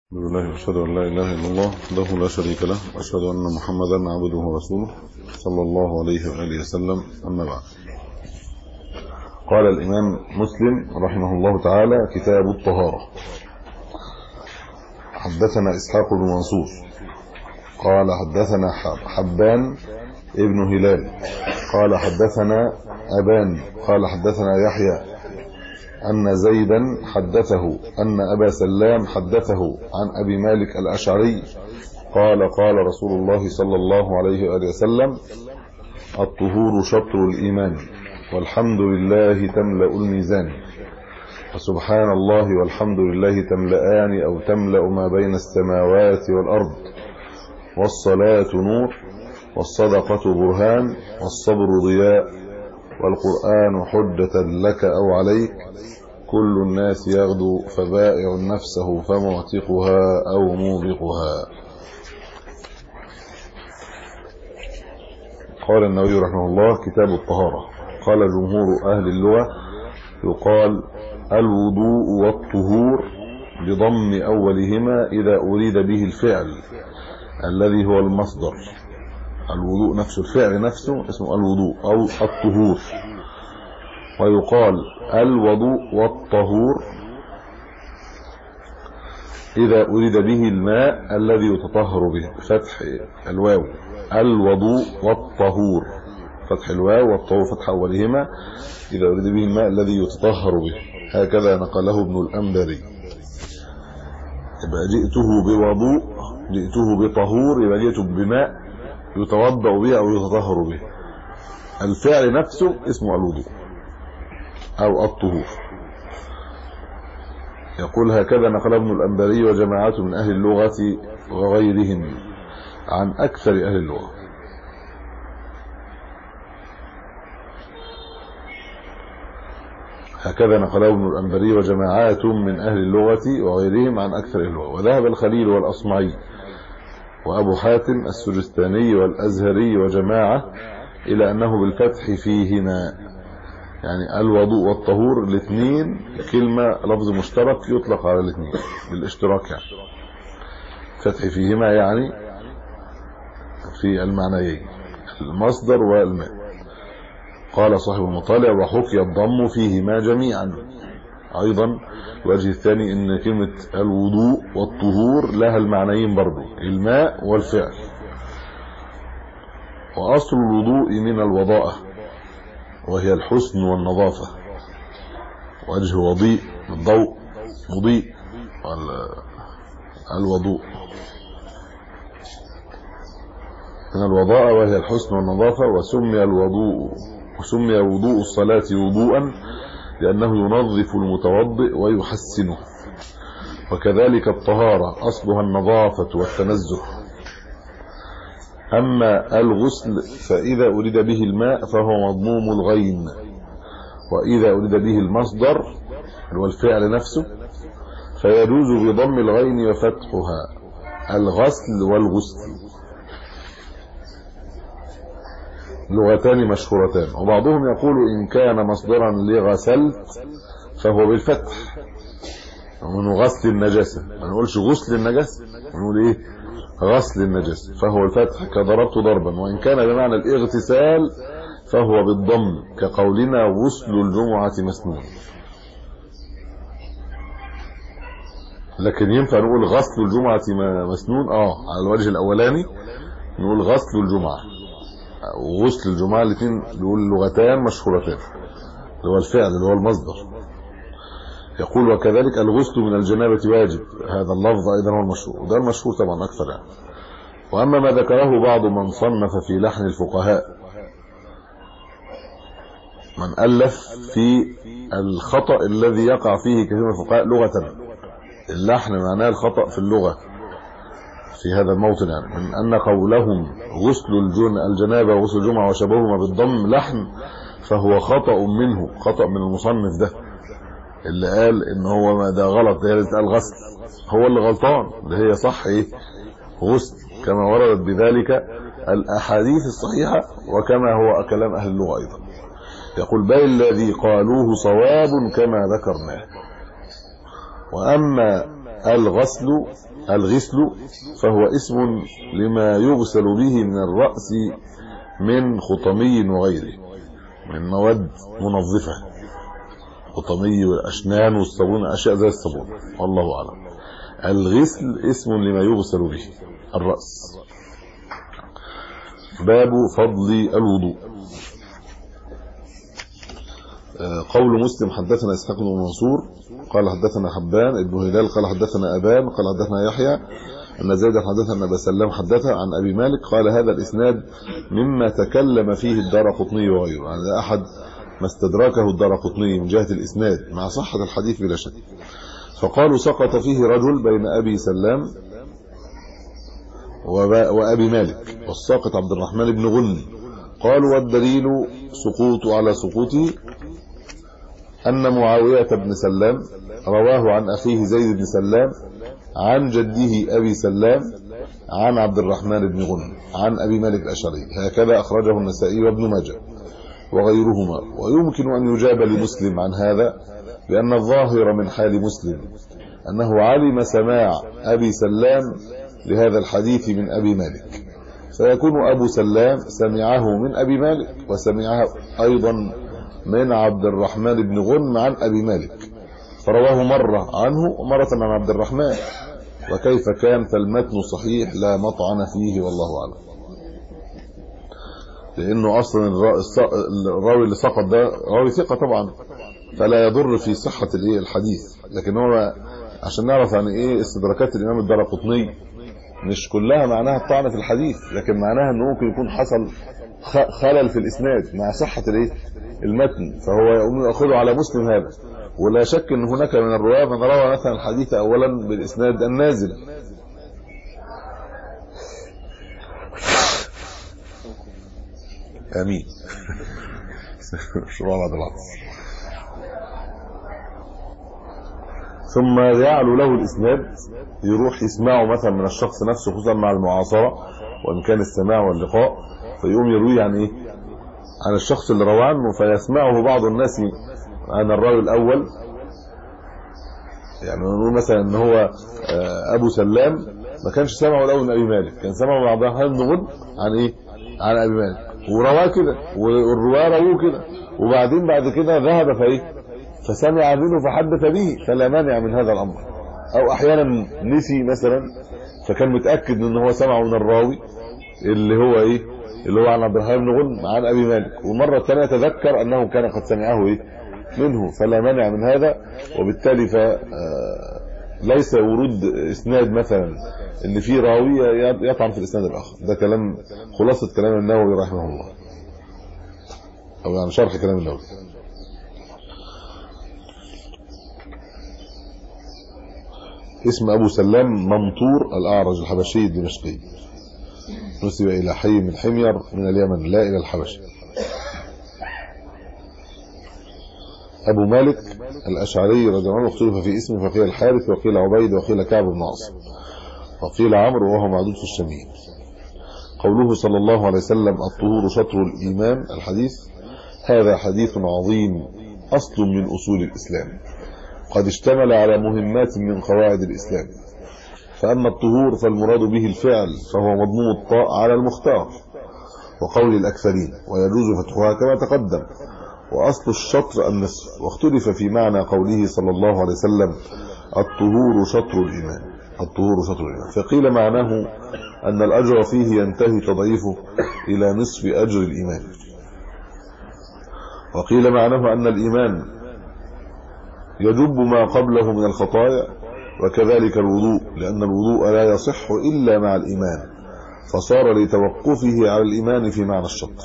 الحمد لله واشهد ان لا اله الا الله وحده لا شريك له واشهد ان محمدا عبده ورسوله صلى الله عليه واله وسلم اما بعد قال الامام مسلم رحمه الله تعالى كتاب الطهاره حدثنا اسحاق بن منصور قال حدثنا حبان ابن هلال قال حدثنا ابان قال حدثنا يحيى أن زيدا حدثه أن أبا سلام حدثه عن أبي مالك الأشعري قال قال رسول الله صلى الله عليه وآله وسلم الطهور شطر الإيمان والحمد لله تملأ الميزان وسبحان الله والحمد لله تملأان أو تملأ ما بين السماوات والأرض والصلاة نور والصدقة برهان والصبر ضياء والقرآن حجة لك أو عليك كل الناس يغدو فبائع نفسه فمعتقها أو موبقها قال النووي رحمه الله كتاب الطهارة قال جمهور أهل اللغة يقال الوضوء والطهور بضم أولهما إذا أريد به الفعل الذي هو المصدر الوضوء نفسه الفعل نفسه اسمه الوضوء أو الطهور ويقال الوضوء والطهور إذا أريد به الماء الذي يتطهر به فتح الواو الوضوء والطهور فتح الواو والطهور فتح أولهما إذا أريد به الماء الذي يتطهر به هكذا نقله ابن الأنبري يبقى جئته بوضوء جئته بطهور يبقى جئته بماء يتوضا به او يتطهر به الفعل نفسه اسمه الوضوء او الطهور يقول هكذا نقل ابن الانباري وجماعات من اهل اللغه وغيرهم عن اكثر اهل اللغه هكذا نقله ابن الانباري وجماعات من اهل اللغه وغيرهم عن اكثر اللغه وذهب الخليل والاصمعي وابو حاتم السجستاني والازهري وجماعه الى انه بالفتح فيهما يعني الوضوء والطهور الاثنين كلمه لفظ مشترك يطلق على الاثنين بالاشتراك يعني فتح فيهما يعني في المعنيين المصدر والماء قال صاحب المطالع وحكي الضم فيهما جميعا ايضا الوجه الثاني ان كلمه الوضوء والطهور لها المعنيين برضه الماء والفعل واصل الوضوء من الوضاءه وهي الحسن والنظافه وجه وضيء الضوء مضيء الوضوء من الوضاءه وهي الحسن والنظافه وسمي الوضوء وسمي وضوء الصلاه وضوءا لأنه ينظف المتوضئ ويحسنه وكذلك الطهارة أصلها النظافة والتنزه أما الغسل فإذا أريد به الماء فهو مضموم الغين وإذا أريد به المصدر هو الفعل نفسه فيجوز بضم الغين وفتحها الغسل والغسل لغتان مشهورتان وبعضهم يقول إن كان مصدرا لغسلت فهو بالفتح من غسل النجاسة ما نقولش غسل النجاسة نقول ايه غسل النجاسة فهو الفتح كضربت ضربا وإن كان بمعنى الاغتسال فهو بالضم كقولنا غسل الجمعة مسنون لكن ينفع نقول غسل الجمعة مسنون اه على الوجه الأولاني نقول غسل الجمعة وغسل الجمعه الاثنين بيقول لغتان مشهورتان اللي هو الفعل اللي هو المصدر يقول وكذلك الغسل من الجنابه واجب هذا اللفظ ايضا هو المشهور وده المشهور طبعا اكثر يعني واما ما ذكره بعض من صنف في لحن الفقهاء من الف في الخطا الذي يقع فيه كثير من الفقهاء لغه اللحن معناه الخطا في اللغه في هذا الموطن يعني من ان قولهم غسل الجن الجنابه وغسل الجمعه وشبههما بالضم لحن فهو خطا منه خطا من المصنف ده اللي قال ان هو ما ده غلط ده قال غسل هو اللي غلطان ده هي صح ايه غسل كما وردت بذلك الاحاديث الصحيحه وكما هو كلام اهل اللغه ايضا يقول بل الذي قالوه صواب كما ذكرناه واما الغسل الغسل فهو اسم لما يغسل به من الرأس من خطمي وغيره من مواد منظفة خطمي والأشنان والصابون أشياء زي الصابون والله أعلم الغسل اسم لما يغسل به الرأس باب فضل الوضوء قول مسلم حدثنا اسحاق بن منصور قال حدثنا حبان ابن هلال قال حدثنا ابان قال حدثنا يحيى ان زيد حدثنا ابا سلام حدث عن ابي مالك قال هذا الاسناد مما تكلم فيه الدارقطني وغيره يعني احد ما استدركه الدارقطني من جهه الاسناد مع صحه الحديث بلا شك فقالوا سقط فيه رجل بين ابي سلام وابي مالك والساقط عبد الرحمن بن غن قالوا والدليل سقوط على سقوطه أن معاوية بن سلام رواه عن أخيه زيد بن سلام عن جده أبي سلام عن عبد الرحمن بن غن عن أبي مالك الأشعري هكذا أخرجه النسائي وابن ماجه وغيرهما ويمكن أن يجاب لمسلم عن هذا لأن الظاهر من حال مسلم أنه علم سماع أبي سلام لهذا الحديث من أبي مالك فيكون أبو سلام سمعه من أبي مالك وسمعه أيضا من عبد الرحمن بن غنم عن أبي مالك فرواه مرة عنه ومرة عن عبد الرحمن وكيف كان فالمتن صحيح لا مطعن فيه والله أعلم لأنه أصلا الراوي اللي سقط ده راوي ثقة طبعا فلا يضر في صحة الحديث لكن هو عشان نعرف يعني ايه استدراكات الامام الدارقطني مش كلها معناها الطعن في الحديث لكن معناها انه ممكن يكون حصل خلل في الاسناد مع صحه الايه المتن فهو يقوم ياخذه على مسلم هذا ولا شك ان هناك من الرواه من روى مثلا الحديث اولا بالاسناد النازل امين شروع بعد العصر ثم يعلو له الاسناد يروح يسمعه مثلا من الشخص نفسه خصوصا مع المعاصره وان كان السماع واللقاء فيقوم يروي عن ايه عن الشخص اللي روى عنه فيسمعه بعض الناس عن الراوي الاول يعني نقول مثلا ان هو ابو سلام ما كانش سمعه الاول من ابي مالك كان سمعه من عبد الرحمن بن غد عن ايه عن ابي مالك ورواه كده والرواه رووه كده وبعدين بعد كده ذهب فايه فسمع منه فحدث به فلا مانع من هذا الامر او احيانا نسي مثلا فكان متاكد ان هو سمعه من الراوي اللي هو ايه اللي هو عن عبد الرحمن بن غنم عن ابي مالك والمره الثانيه تذكر انه كان قد سمعه ايه منه فلا مانع من هذا وبالتالي ف ليس ورود اسناد مثلا ان في راوي يطعن في الاسناد الاخر ده كلام خلاصه كلام النووي رحمه الله او يعني شرح كلام النووي اسم ابو سلام ممطور الاعرج الحبشي الدمشقي نسب الى حي من حمير من اليمن لا الى الحبشه ابو مالك الاشعري رضي الله عنه اختلف في اسمه فقيل الحارث وقيل عبيد وقيل كعب بن عاصم وقيل عمرو وهو معدود في الشميل قوله صلى الله عليه وسلم الطهور شطر الايمان الحديث هذا حديث عظيم اصل من اصول الاسلام قد اشتمل على مهمات من قواعد الاسلام فاما الطهور فالمراد به الفعل فهو مضمون الطاء على المختار وقول الاكثرين ويجوز فتحها كما تقدم واصل الشطر النصف واختلف في معنى قوله صلى الله عليه وسلم الطهور شطر الايمان الطهور شطر الايمان فقيل معناه ان الاجر فيه ينتهي تضعيفه الى نصف اجر الايمان وقيل معناه ان الايمان يجب ما قبله من الخطايا وكذلك الوضوء لان الوضوء لا يصح الا مع الايمان فصار لتوقفه على الايمان في معنى الشطر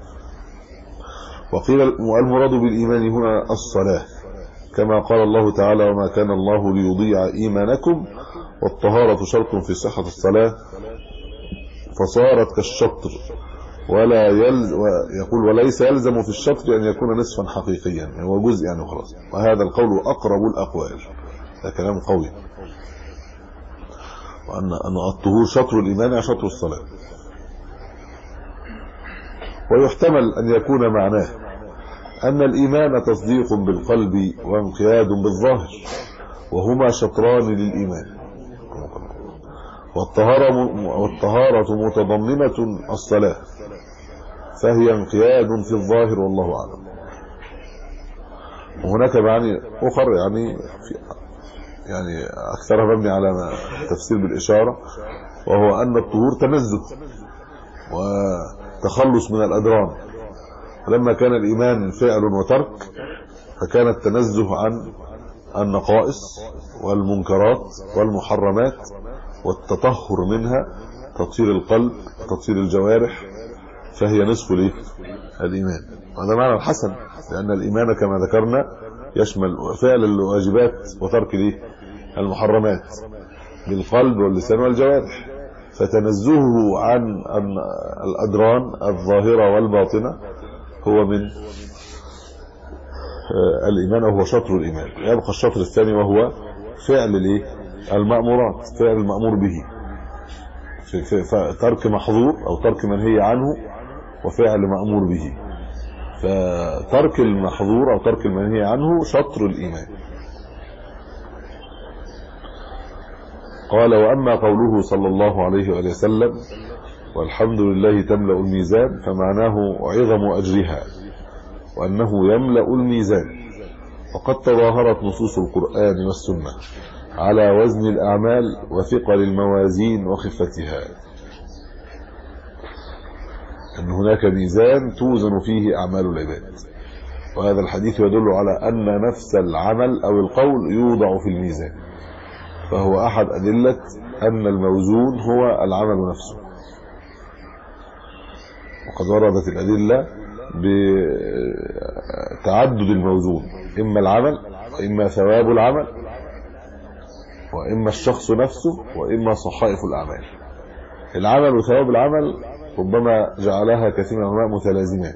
وقيل المراد بالايمان هنا الصلاه كما قال الله تعالى وما كان الله ليضيع ايمانكم والطهاره شرط في صحه الصلاه فصارت كالشطر ولا يلز يقول وليس يلزم في الشطر ان يكون نصفا حقيقيا هو جزء يعني خلاص وهذا القول اقرب الاقوال ده كلام قوي وان ان الطهور شطر الايمان شطر الصلاه ويحتمل ان يكون معناه ان الايمان تصديق بالقلب وانقياد بالظاهر وهما شطران للإيمان والطهارة والطهارة متضمنة الصلاة فهي انقياد في الظاهر والله أعلم وهناك معاني أخر يعني في يعني أكثرها مبني على تفسير بالإشارة وهو أن الطهور تنزه وتخلص من الأدران لما كان الإيمان فعل وترك فكان التنزه عن النقائص والمنكرات والمحرمات والتطهر منها تطهير القلب تطهير الجوارح فهي نصف الايه الايمان هذا معنى الحسن لان الايمان كما ذكرنا يشمل فعل الواجبات وترك الايه المحرمات بالقلب واللسان والجوارح فتنزهه عن الادران الظاهره والباطنه هو من الايمان وهو شطر الايمان يبقى الشطر الثاني وهو فعل الايه المأمورات فعل المأمور به في, في, في ترك محظور او ترك منهي عنه وفعل مأمور به فترك المحظور او ترك المنهي عنه شطر الايمان قال واما قوله صلى الله عليه واله وسلم والحمد لله تملا الميزان فمعناه عظم اجرها وانه يملا الميزان وقد تظاهرت نصوص القران والسنه على وزن الاعمال وثقل الموازين وخفتها ان هناك ميزان توزن فيه اعمال العباد وهذا الحديث يدل على ان نفس العمل او القول يوضع في الميزان فهو احد ادله ان الموزون هو العمل نفسه وقد وردت الادله بتعدد الموزون اما العمل واما ثواب العمل واما الشخص نفسه واما صحائف الاعمال العمل وثواب العمل ربما جعلها كثير من العلماء متلازمان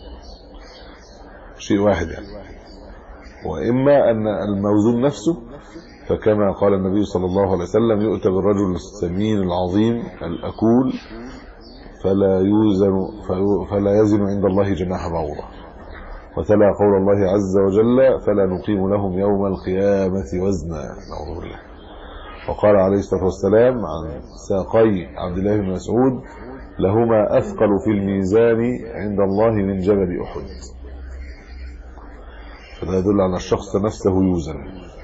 شيء واحد يعني واما ان الموزون نفسه فكما قال النبي صلى الله عليه وسلم يؤتى بالرجل السمين العظيم الاكول فلا يوزن فلا يزن عند الله جناح بعوضه وتلا قول الله عز وجل فلا نقيم لهم يوم القيامه وزنا نعوذ بالله وقال عليه الصلاه والسلام عن ساقي عبد الله بن مسعود لهما اثقل في الميزان عند الله من جبل احد فده يدل على الشخص نفسه يوزن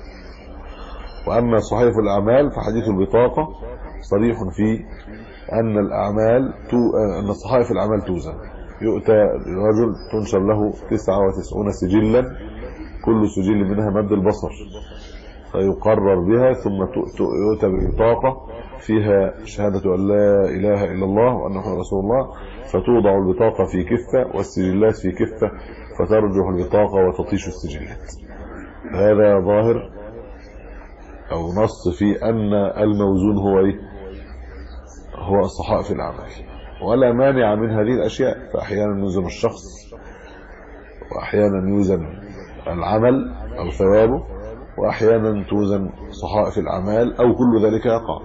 واما صحيح الاعمال فحديث البطاقه صريح في ان الاعمال تو... ان صحائف الاعمال توزن يؤتى الرجل تنشر له 99 سجلا كل سجل منها مد البصر فيقرر بها ثم يؤتى ببطاقه فيها شهاده ان لا اله الا الله وان محمد رسول الله فتوضع البطاقه في كفه والسجلات في كفه فترجح البطاقه وتطيش السجلات هذا ظاهر او نص في ان الموزون هو ايه هو صحائف الاعمال ولا مانع من هذه الاشياء فاحيانا يوزن الشخص واحيانا يوزن العمل او ثوابه واحيانا توزن صحائف الاعمال او كل ذلك يقع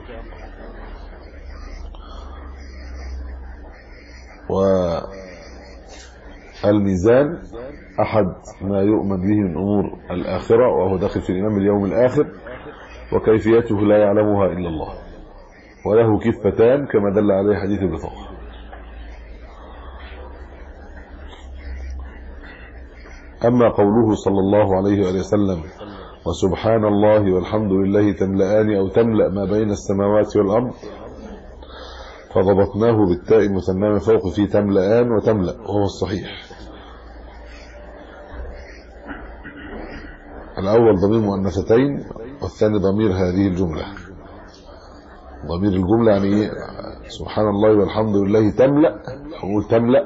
والميزان احد ما يؤمن به من امور الاخره وهو داخل في الايمان باليوم الاخر وكيفيته لا يعلمها الا الله وله كفتان كما دل عليه حديث البطاقه اما قوله صلى الله عليه واله وسلم وسبحان الله والحمد لله تملأان او تملأ ما بين السماوات والارض فضبطناه بالتاء المثنى من فوق في تملأان وتملأ وهو الصحيح الاول ضمير مؤنثتين والثاني ضمير هذه الجمله ضمير الجمله يعني ايه سبحان الله والحمد لله تملا اقول تملا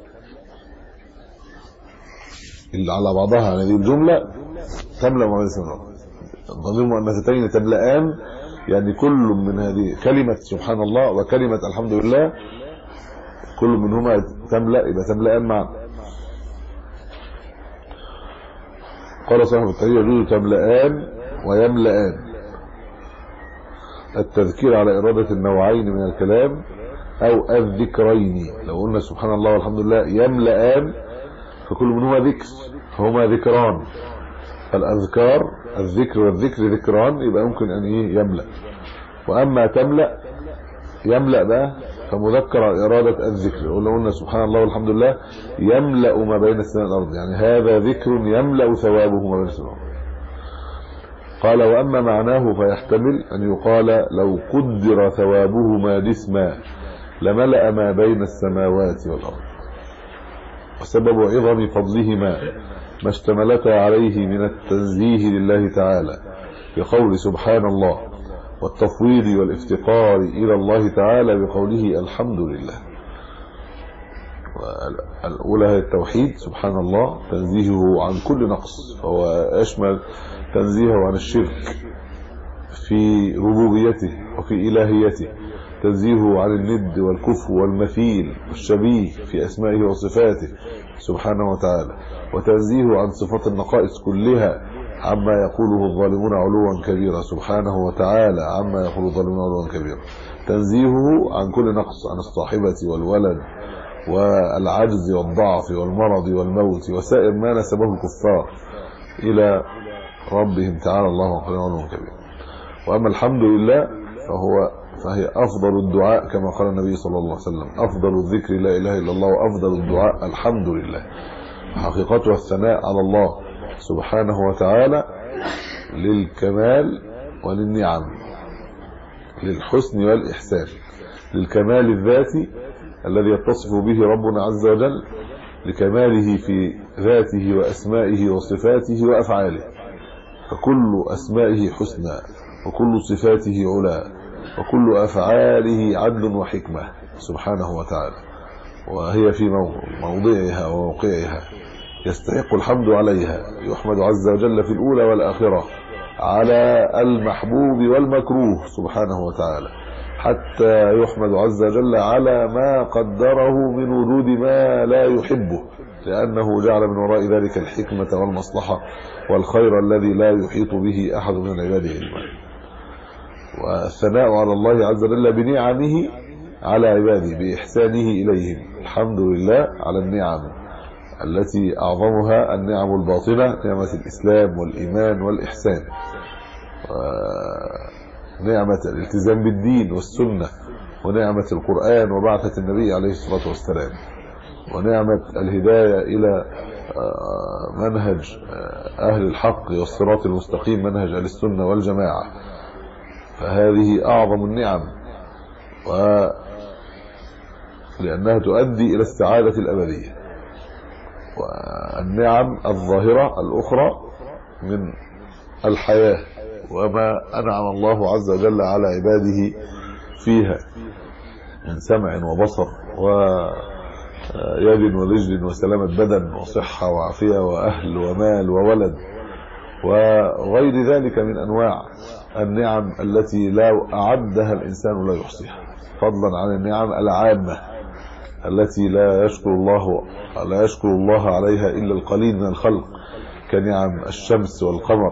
اللي على بعضها هذه الجمله تملا ما بين ضمير مؤنثتين تملأان يعني كل من هذه كلمه سبحان الله وكلمه الحمد لله كل منهما تملا يبقى تملأان معا قال صاحب التهيئ يجوز تملأان ويملأان التذكير على إرادة النوعين من الكلام أو الذكرين لو قلنا سبحان الله والحمد لله يملأان فكل منهما ذكر فهما ذكران الأذكار الذكر والذكر ذكران يبقى ممكن أن إيه يملأ وأما تملأ يملأ بقى فمذكر إرادة الذكر قلنا قلنا سبحان الله والحمد لله يملأ ما بين السماء والأرض يعني هذا ذكر يملأ ثوابه ما بين السماء والأرض قال وأما معناه فيحتمل أن يقال لو قدر ثوابهما جسما لملأ ما بين السماوات والأرض وسبب عظم فضلهما ما اشتملتا عليه من التنزيه لله تعالى بقول سبحان الله والتفويض والافتقار إلى الله تعالى بقوله الحمد لله الأولى هي التوحيد سبحان الله تنزيهه عن كل نقص فهو يشمل تنزيهه عن الشرك في ربوبيته وفي إلهيته تنزيهه عن الند والكفر والمثيل والشبيه في أسمائه وصفاته سبحانه وتعالى وتنزيهه عن صفات النقائص كلها عما يقوله الظالمون علوا كبيرا سبحانه وتعالى عما يقول الظالمون علوا كبيرا تنزيهه عن كل نقص عن الصاحبة والولد والعجز والضعف والمرض والموت وسائر ما نسبه الكفار إلى ربهم تعالى الله وقال علوا كبيرا وأما الحمد لله فهو فهي أفضل الدعاء كما قال النبي صلى الله عليه وسلم أفضل الذكر لا إله إلا الله وأفضل الدعاء الحمد لله حقيقتها الثناء على الله سبحانه وتعالى للكمال وللنعم للحسن والإحسان للكمال الذاتي الذي يتصف به ربنا عز وجل لكماله في ذاته وأسمائه وصفاته وأفعاله فكل أسمائه حسنى وكل صفاته علا وكل أفعاله عدل وحكمة سبحانه وتعالى وهي في موضعها وموقعها يستحق الحمد عليها يحمد عز وجل في الأولى والآخرة على المحبوب والمكروه سبحانه وتعالى حتى يحمد عز وجل على ما قدره من وجود ما لا يحبه لأنه جعل من وراء ذلك الحكمة والمصلحة والخير الذي لا يحيط به أحد من عباده المال والثناء على الله عز وجل بنعمه على عباده بإحسانه إليهم الحمد لله على النعم التي أعظمها النعم الباطنة نعمة الإسلام والإيمان والإحسان نعمة الالتزام بالدين والسنة ونعمة القرآن وبعثة النبي عليه الصلاة والسلام ونعمة الهداية إلى منهج أهل الحق والصراط المستقيم منهج أهل السنة والجماعة فهذه أعظم النعم و لأنها تؤدي إلى السعادة الأبدية والنعم الظاهرة الأخرى من الحياة وما أنعم الله عز وجل على عباده فيها من سمع وبصر ويد ورجل وسلامة بدن وصحة وعافية وأهل ومال وولد وغير ذلك من أنواع النعم التي لو أعدها الإنسان لا يحصيها فضلا عن النعم العامة التي لا يشكر الله لا يشكر الله عليها إلا القليل من الخلق كنعم الشمس والقمر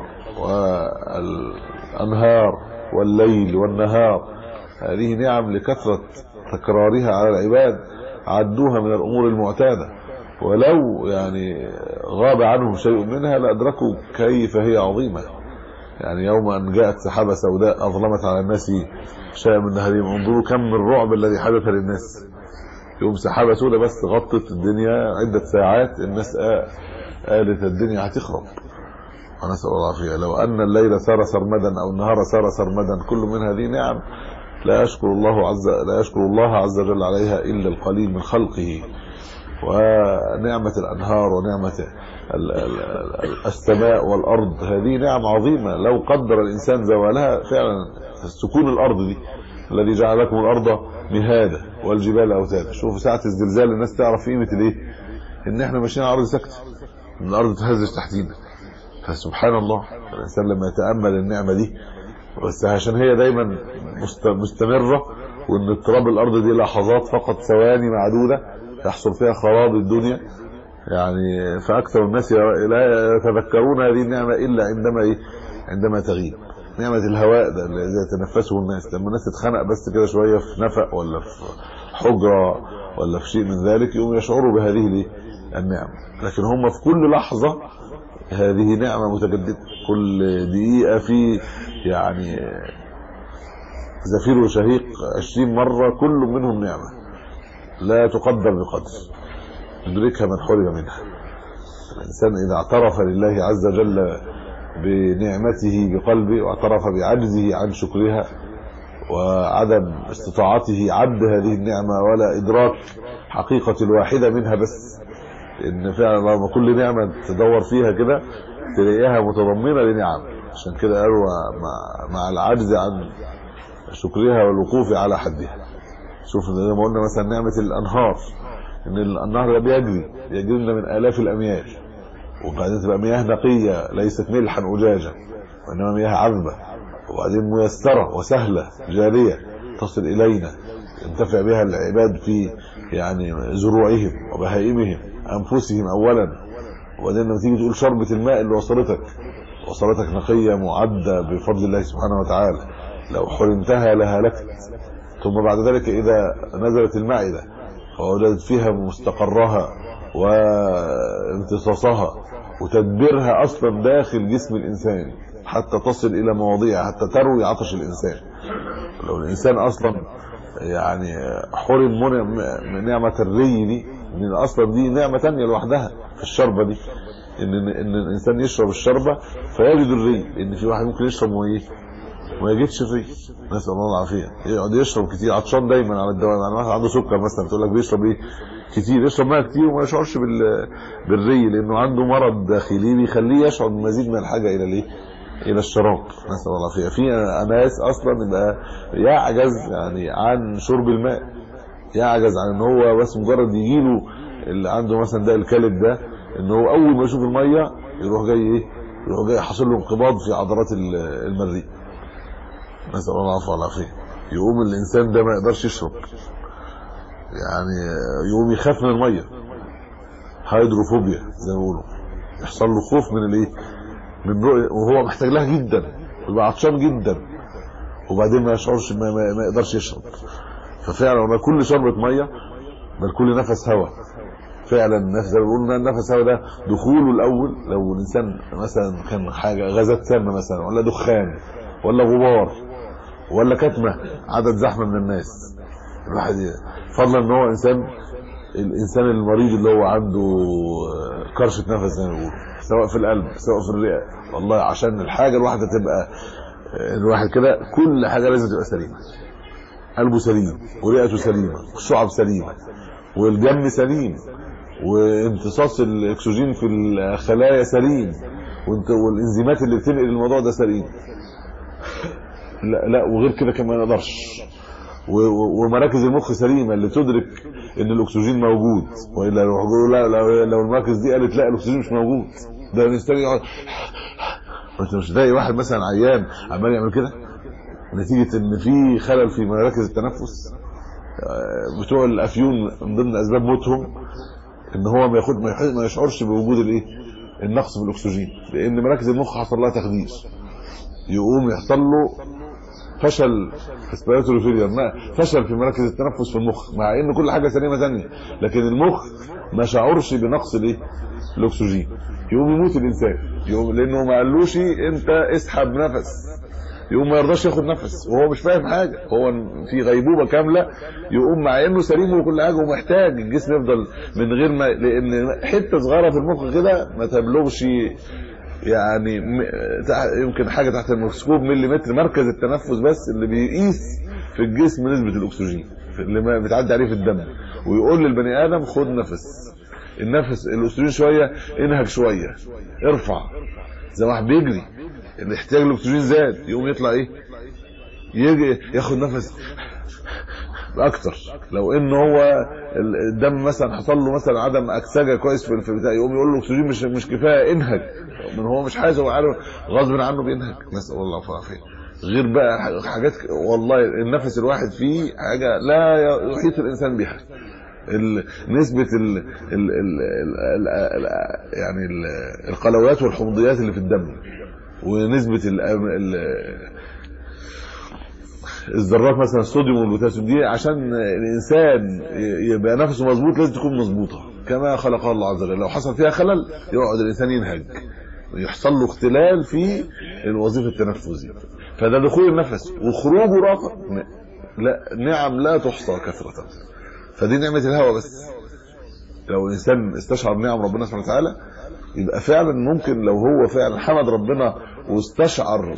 والأنهار والليل والنهار هذه نعم لكثرة تكرارها على العباد عدوها من الأمور المعتادة ولو يعني غاب عنهم شيء منها لأدركوا كيف هي عظيمة يعني يوم أن جاءت سحابة سوداء أظلمت على الناس شيئا من نهرهم انظروا كم من الرعب الذي حدث للناس يوم سحابة سوداء بس غطت الدنيا عدة ساعات الناس قالت الدنيا هتخرب ونسأل الله العافية لو أن الليل سار سرمدا أو النهار سار سرمدا كل من هذه نعم لا يشكر الله عز لا يشكر الله عز وجل عليها إلا القليل من خلقه ونعمة الأنهار ونعمة السماء والأرض هذه نعم عظيمة لو قدر الإنسان زوالها فعلا سكون الأرض دي الذي جعل لكم الأرض مهادة والجبال أوتادا شوفوا ساعة الزلزال الناس تعرف قيمة الايه ان احنا ماشيين على ارض ساكته ان الارض تهزش تحتينا فسبحان الله الانسان لما يتامل النعمه دي بس عشان هي دايما مستمره وان اضطراب الارض دي لحظات فقط ثواني معدوده تحصل فيها خراب الدنيا يعني فاكثر الناس لا يتذكرون هذه النعمه الا عندما ايه عندما تغيب نعمه الهواء ده اللي يتنفسه الناس لما الناس تتخنق بس كده شويه في نفق ولا في حجره ولا في شيء من ذلك يقوم يشعروا بهذه النعم لكن هم في كل لحظه هذه نعمة متجددة كل دقيقة في يعني زفير وشهيق عشرين مرة كل منهم نعمة لا تقدر بقدر يدركها من حرم منها الإنسان إذا اعترف لله عز وجل بنعمته بقلبه واعترف بعجزه عن شكرها وعدم استطاعته عد هذه النعمة ولا إدراك حقيقة الواحدة منها بس إن فعلا لما كل نعمة تدور فيها كده تلاقيها متضمنة لنعم عشان كده قالوا مع, مع العجز عن شكرها والوقوف على حدها شوف زي ما قلنا مثلا نعمة الأنهار إن النهر ده بيجري بيجري لنا من آلاف الأميال وبعدين تبقى مياه نقية ليست ملحا أجاجا وإنما مياه عذبة وبعدين ميسرة وسهلة جارية تصل إلينا ينتفع بها العباد في يعني زروعهم وبهائمهم أنفسهم أولا وبعدين لما تيجي تقول شربة الماء اللي وصلتك وصلتك نقية معدة بفضل الله سبحانه وتعالى لو حرمتها لهلكت ثم بعد ذلك إذا نزلت المعدة ووجدت فيها مستقرها وامتصاصها وتدبيرها اصلا داخل جسم الانسان حتى تصل الى مواضيع حتى تروي عطش الانسان لو الانسان اصلا يعني حرم من نعمه الري دي من اصلا دي نعمه ثانيه لوحدها في الشربه دي ان ان الانسان يشرب الشربه فيجد الري لان في واحد ممكن يشرب وايه ما يجدش الري نسال الله العافيه يقعد يشرب كتير عطشان دايما على الدواء يعني واحد عنده سكر مثلا تقول لك بيشرب ايه كتير يشرب ميه كتير وما يشعرش بال بالري لانه عنده مرض داخلي بيخليه يشعر بمزيد من الحاجه الى الايه الى الشراب نسال الله العافيه في ناس اصلا يبقى يعجز يعني عن شرب الماء يعجز عن ان هو بس مجرد يجي له اللي عنده مثلا ده الكلب ده ان هو اول ما يشوف الميه يروح جاي ايه يروح جاي حاصل له انقباض في عضلات المريء نسال الله العفو والعافيه يقوم الانسان ده ما يقدرش يشرب يعني يقوم يخاف من الميه هيدروفوبيا زي ما بيقولوا يحصل له خوف من الايه من رؤية وهو محتاج لها جدا ويبقى عطشان جدا وبعدين ما يشعرش ما, ما, ما يقدرش يشرب ففعلا لما كل شربة ميه بل كل نفس هواء فعلا النفس زي ما قلنا النفس هواء ده دخوله الاول لو الانسان مثلا كان حاجه غازات سامه مثلا ولا دخان ولا غبار ولا كتمه عدد زحمه من الناس الواحد فضلا ان هو انسان الانسان المريض اللي هو عنده كرشه نفس زي ما بيقولوا سواء في القلب سواء في الرئه والله عشان الحاجه الواحده تبقى الواحد كده كل حاجه لازم تبقى سليمه قلبه سليم ورئته سليمه والشعب سليمه والدم سليم وامتصاص الاكسجين في الخلايا سليم والانزيمات اللي بتنقل الموضوع ده سليم لا لا وغير كده كمان ما نقدرش ومراكز المخ سليمه اللي تدرك ان الاكسجين موجود والا لو لا لو المراكز دي قالت لا الاكسجين مش موجود ده الانسان يقعد انت مش تلاقي واحد مثلا عيان عمال يعمل كده نتيجه ان في خلل في مراكز التنفس بتوع الافيون من ضمن اسباب موتهم ان هو ما ياخد ما يشعرش بوجود الايه النقص في الاكسجين لان مراكز المخ حصل لها تخدير يقوم يحصل له فشل ريسبيراتوري فشل في مراكز التنفس في المخ مع ان كل حاجه سليمه ثانيه لكن المخ ما شعرش بنقص الايه الاكسجين يقوم يموت الانسان يقوم لانه ما قالوش انت اسحب نفس يقوم ما يرضاش ياخد نفس وهو مش فاهم حاجه هو في غيبوبه كامله يقوم مع انه سليم وكل حاجه ومحتاج الجسم يفضل من غير ما لان حته صغيره في المخ كده ما تبلغش يعني يمكن حاجه تحت الميكروسكوب مليمتر مركز التنفس بس اللي بيقيس في الجسم نسبه الاكسجين اللي ما بتعدي عليه في الدم ويقول للبني ادم خد نفس النفس الاكسجين شويه انهك شويه ارفع زي واحد بيجري الاحتياج للاكسجين زاد يقوم يطلع ايه يجي ياخد نفس اكتر لو ان هو الدم مثلا حصل له مثلا عدم اكسجه كويس في البتاع يقوم يقول له الاكسجين مش مش كفايه انهج من هو مش حاسس هو عارف غصب عنه بينهج نسال الله العافيه غير بقى حاجات والله النفس الواحد فيه حاجه لا يحيط الانسان بها نسبه ال ال ال ال ال يعني ال القلويات والحمضيات اللي في الدم ونسبه ال ال الذرات مثلا الصوديوم والبوتاسيوم دي عشان الانسان يبقى نفسه مظبوط لازم تكون مظبوطه كما خلقها الله عز وجل لو حصل فيها خلل يقعد الانسان ينهج يحصل له اختلال في الوظيفه التنفسيه فده دخول النفس وخروجه راحه لا نعم لا تحصى كثرة فدي نعمة الهوى بس لو الانسان استشعر نعم ربنا سبحانه وتعالى يبقى فعلا ممكن لو هو فعلا حمد ربنا واستشعر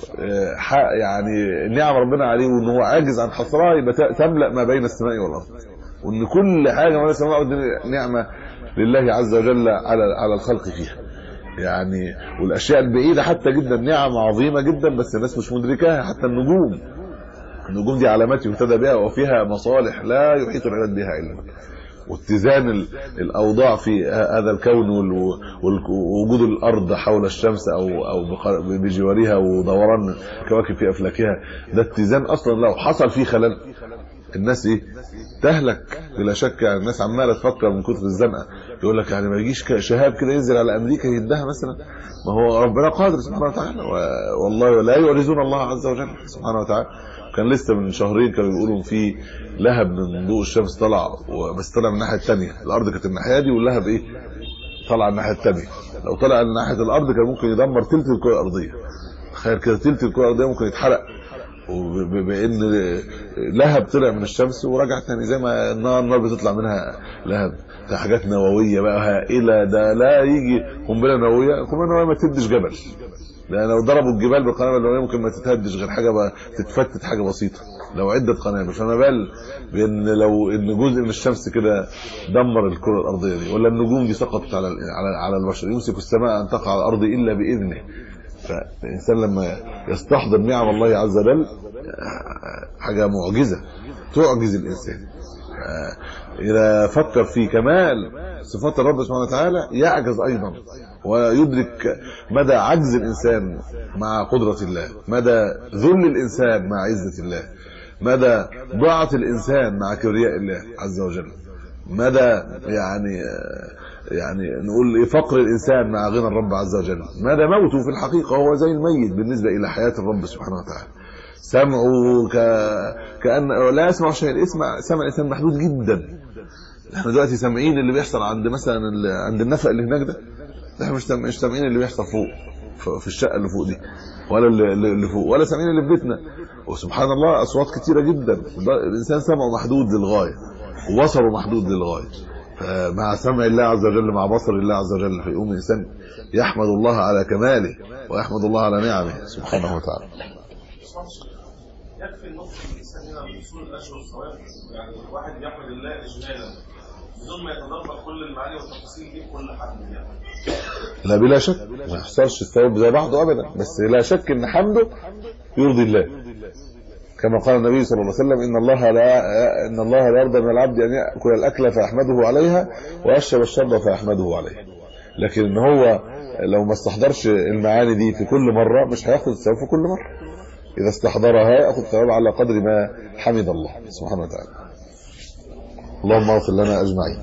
يعني نعم ربنا عليه وان هو عاجز عن حصرها يبقى تملا ما بين السماء والارض وان كل حاجه ما بين السماء والارض نعمه لله عز وجل على على الخلق فيها يعني والاشياء البعيده حتى جدا نعم عظيمه جدا بس الناس مش مدركاها حتى النجوم النجوم دي علامات يهتدى بها وفيها مصالح لا يحيط العباد بها الا واتزان الاوضاع في هذا الكون ووجود الارض حول الشمس او او بجوارها ودوران الكواكب في افلاكها ده اتزان اصلا لو حصل فيه خلل الناس ايه تهلك بلا شك يعني الناس عماله تفكر من كتر الزنقه يقول لك يعني ما يجيش شهاب كده ينزل على امريكا يدها مثلا ما هو ربنا قادر سبحانه وتعالى والله لا يعجزون الله عز وجل سبحانه وتعالى كان لسه من شهرين كانوا بيقولوا في لهب من ضوء الشمس طلع بس طلع من الناحيه الثانيه الارض كانت الناحيه دي واللهب ايه طلع الناحيه الثانيه لو طلع من ناحيه الارض كان ممكن يدمر ثلث الكره الارضيه تخيل كده ثلث الكره الارضيه ممكن يتحرق وبان لهب طلع من الشمس ورجع تاني زي ما النار النار بتطلع منها لهب ده حاجات نوويه بقى هائله ده لا يجي قنبله نوويه قنبله نوويه ما تدش جبل لان لو ضربوا الجبال بالقنابل النوويه ممكن ما تتهدش غير حاجه بقى تتفتت حاجه بسيطه لو عده قنابل فما بال بان لو ان جزء من الشمس كده دمر الكره الارضيه دي ولا النجوم دي سقطت على على على البشر يمسك السماء ان تقع على الارض الا باذنه فالانسان لما يستحضر نعم الله عز وجل حاجه معجزه تعجز الانسان اذا فكر في كمال صفات الرب سبحانه وتعالى يعجز ايضا ويدرك مدى عجز الانسان مع قدره الله مدى ذل الانسان مع عزه الله مدى ضعف الانسان مع كبرياء الله عز وجل مدى يعني يعني نقول فقر الانسان مع غنى الرب عز وجل مدى موته في الحقيقه هو زي الميت بالنسبه الى حياه الرب سبحانه وتعالى سمعه ك... كان لا يسمع شيء اسمع سمع الانسان محدود جدا احنا دلوقتي سامعين اللي بيحصل عند مثلا اللي عند النفق اللي هناك ده احنا مش مش سامعين اللي بيحصل فوق في الشقه اللي فوق دي ولا اللي فوق ولا سامعين اللي في بيتنا وسبحان الله اصوات كتيره جدا الانسان سمعه محدود للغايه وبصره محدود للغايه فمع سمع الله عز وجل مع بصر الله عز وجل فيقوم الانسان يحمد الله على كماله ويحمد الله على نعمه سبحانه وتعالى يكفي النص الانسان هنا من اصول الاشهر والثواب يعني الواحد يحمد الله اجمالا بدون ما يتدبر كل المعاني والتفاصيل دي بكل حد يعني لا بلا شك ما يحصلش الثواب زي بعضه ابدا بس لا شك ان حمده يرضي الله كما قال النبي صلى الله عليه وسلم ان الله لا ان الله لا يرضى من العبد ان ياكل الاكله فيحمده عليها ويشرب الشرب فيحمده عليه لكن ان هو لو ما استحضرش المعاني دي في كل مره مش هياخد الثواب في كل مره اذا استحضرها ياخذ ثواب على قدر ما حمد الله سبحانه وتعالى اللهم اغفر لنا اجمعين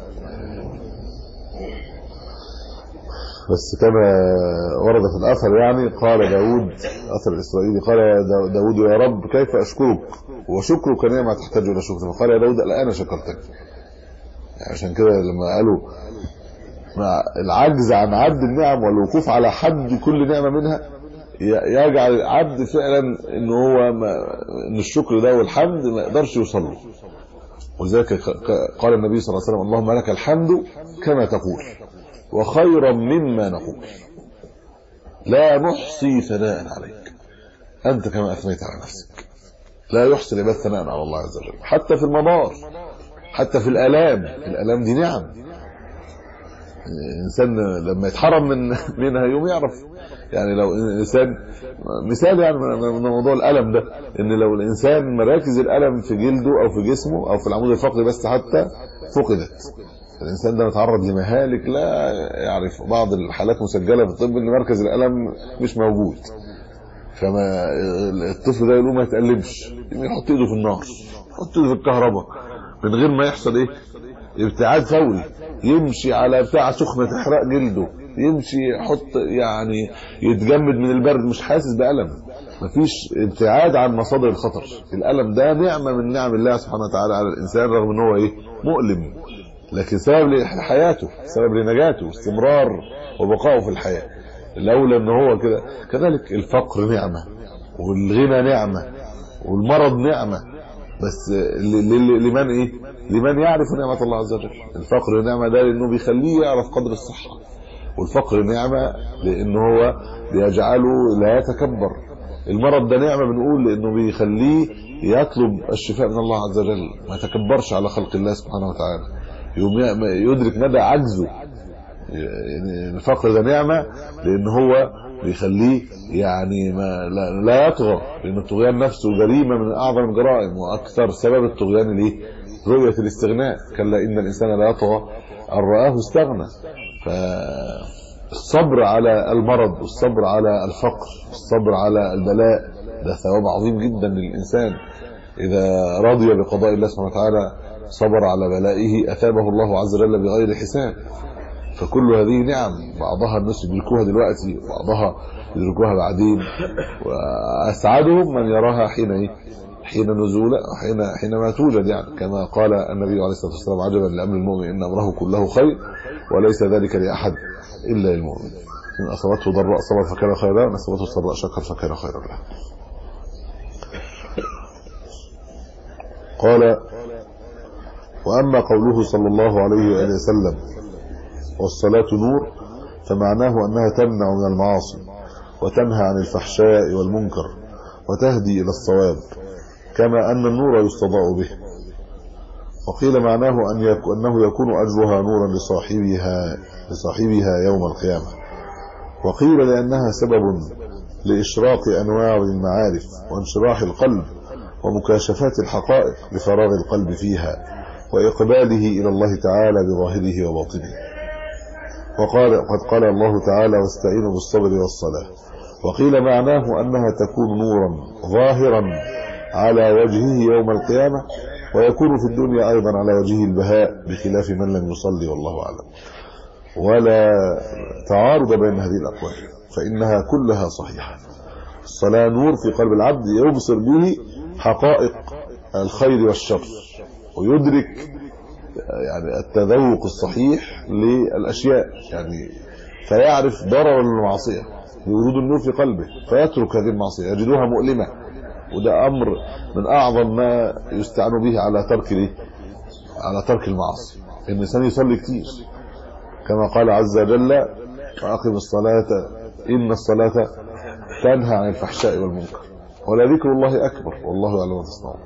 بس كما ورد في الاثر يعني قال داود اثر الاسرائيلي قال يا داود يا رب كيف اشكرك وشكرك نعمه تحتاج الى شكر فقال يا داود الان شكرتك عشان كده لما قالوا مع العجز عن عد النعم والوقوف على حد كل نعمه منها يجعل العبد فعلا ان هو ما ان الشكر ده والحمد ما يقدرش يوصل له ولذلك قال النبي صلى الله عليه وسلم اللهم لك الحمد كما تقول وخيرا مما نقول لا نحصي ثناء عليك انت كما اثنيت على نفسك لا يحصي العباد ثناء على الله عز وجل حتى في المضار حتى في الالام الالام دي نعم الانسان لما يتحرم من منها يوم يعرف يعني لو الانسان مثال يعني من موضوع الالم ده ان لو الانسان مراكز الالم في جلده او في جسمه او في العمود الفقري بس حتى فقدت الانسان ده متعرض لمهالك لا يعرف بعض الحالات مسجله في الطب ان مركز الالم مش موجود فما الطفل ده يقول ما يتألمش يحط ايده في النار يحط ايده في الكهرباء من غير ما يحصل ايه ابتعاد فوري يمشي على بتاع سخنه تحرق جلده يمشي يحط يعني يتجمد من البرد مش حاسس بألم مفيش ابتعاد عن مصادر الخطر الألم ده نعمة من نعم الله سبحانه وتعالى على الإنسان رغم ان هو ايه مؤلم لكن سبب لحياته سبب لنجاته استمرار وبقائه في الحياة الاولى ان هو كده كذلك الفقر نعمه والغنى نعمه والمرض نعمه بس ل- ل- لمن ايه لمن يعرف نعمه الله عز وجل الفقر نعمه ده لانه بيخليه يعرف قدر الصحه والفقر نعمه لانه هو بيجعله لا يتكبر المرض ده نعمه بنقول لانه بيخليه يطلب الشفاء من الله عز وجل ما يتكبرش على خلق الله سبحانه وتعالى يوم ي- يدرك مدى عجزه يعني الفقر ده نعمه لان هو بيخليه يعني ما لا, لا يطغى لان الطغيان نفسه جريمه من اعظم الجرائم واكثر سبب الطغيان ليه رؤيه الاستغناء كلا ان الانسان لا يطغى ان راه استغنى فالصبر على المرض والصبر على الفقر والصبر على البلاء ده ثواب عظيم جدا للانسان اذا رضي بقضاء الله سبحانه وتعالى صبر على بلائه اثابه الله عز وجل بغير حساب فكل هذه نعم بعضها الناس يدركوها دلوقتي وبعضها يدركوها بعدين واسعدهم من يراها حين ايه حين نزول حين حينما توجد يعني كما قال النبي عليه الصلاه والسلام عجبا لامر المؤمن ان امره كله خير وليس ذلك لاحد الا للمؤمن ان اصابته ضراء صبر فكان خيرا وان اصابته سراء شكر فكان خيرا له قال واما قوله صلى الله عليه واله وسلم والصلاة نور فمعناه أنها تمنع من المعاصي وتنهى عن الفحشاء والمنكر وتهدي إلى الصواب كما أن النور يستضاء به وقيل معناه أن يك... أنه يكون أجرها نورا لصاحبها لصاحبها يوم القيامة وقيل لأنها سبب لإشراق أنوار المعارف وانشراح القلب ومكاشفات الحقائق لفراغ القلب فيها وإقباله إلى الله تعالى بظاهره وباطنه وقال قد قال الله تعالى واستعينوا بالصبر والصلاة وقيل معناه أنها تكون نورا ظاهرا على وجهه يوم القيامة ويكون في الدنيا أيضا على وجهه البهاء بخلاف من لم يصلي والله أعلم ولا تعارض بين هذه الأقوال فإنها كلها صحيحة الصلاة نور في قلب العبد يبصر به حقائق الخير والشر ويدرك يعني التذوق الصحيح للاشياء يعني فيعرف ضرر المعصيه بورود النور في قلبه فيترك هذه المعصيه يجدها مؤلمه وده امر من اعظم ما يستعان به على ترك الايه على ترك المعاصي ان الانسان يصلي كتير كما قال عز وجل واقم الصلاه ان الصلاه تنهى عن الفحشاء والمنكر ولذكر الله اكبر والله يعلم ما تصنعون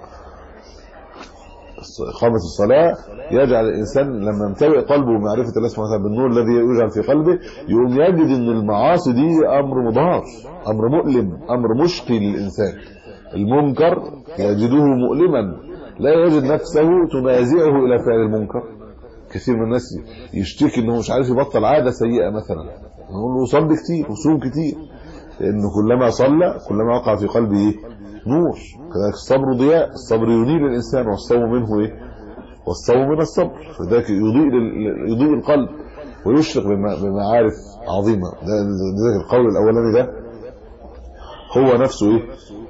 إقامة الصلاة يجعل الإنسان لما يمتلئ قلبه بمعرفة الله سبحانه وتعالى بالنور الذي يجعل في قلبه يقوم يجد أن المعاصي دي أمر مضار أمر مؤلم أمر مشقي للإنسان المنكر يجده مؤلما لا يجد نفسه تنازعه إلى فعل المنكر كثير من الناس يشتكي انه مش عارف يبطل عاده سيئه مثلا نقول له صلي كتير وصوم كتير لانه كلما صلى كلما وقع في قلبه نور كذلك الصبر ضياء الصبر ينير الانسان والصوم منه ايه والصوم من الصبر فذلك يضيء يضيء القلب ويشرق بمعارف عظيمه لذلك القول الاولاني ده هو نفسه ايه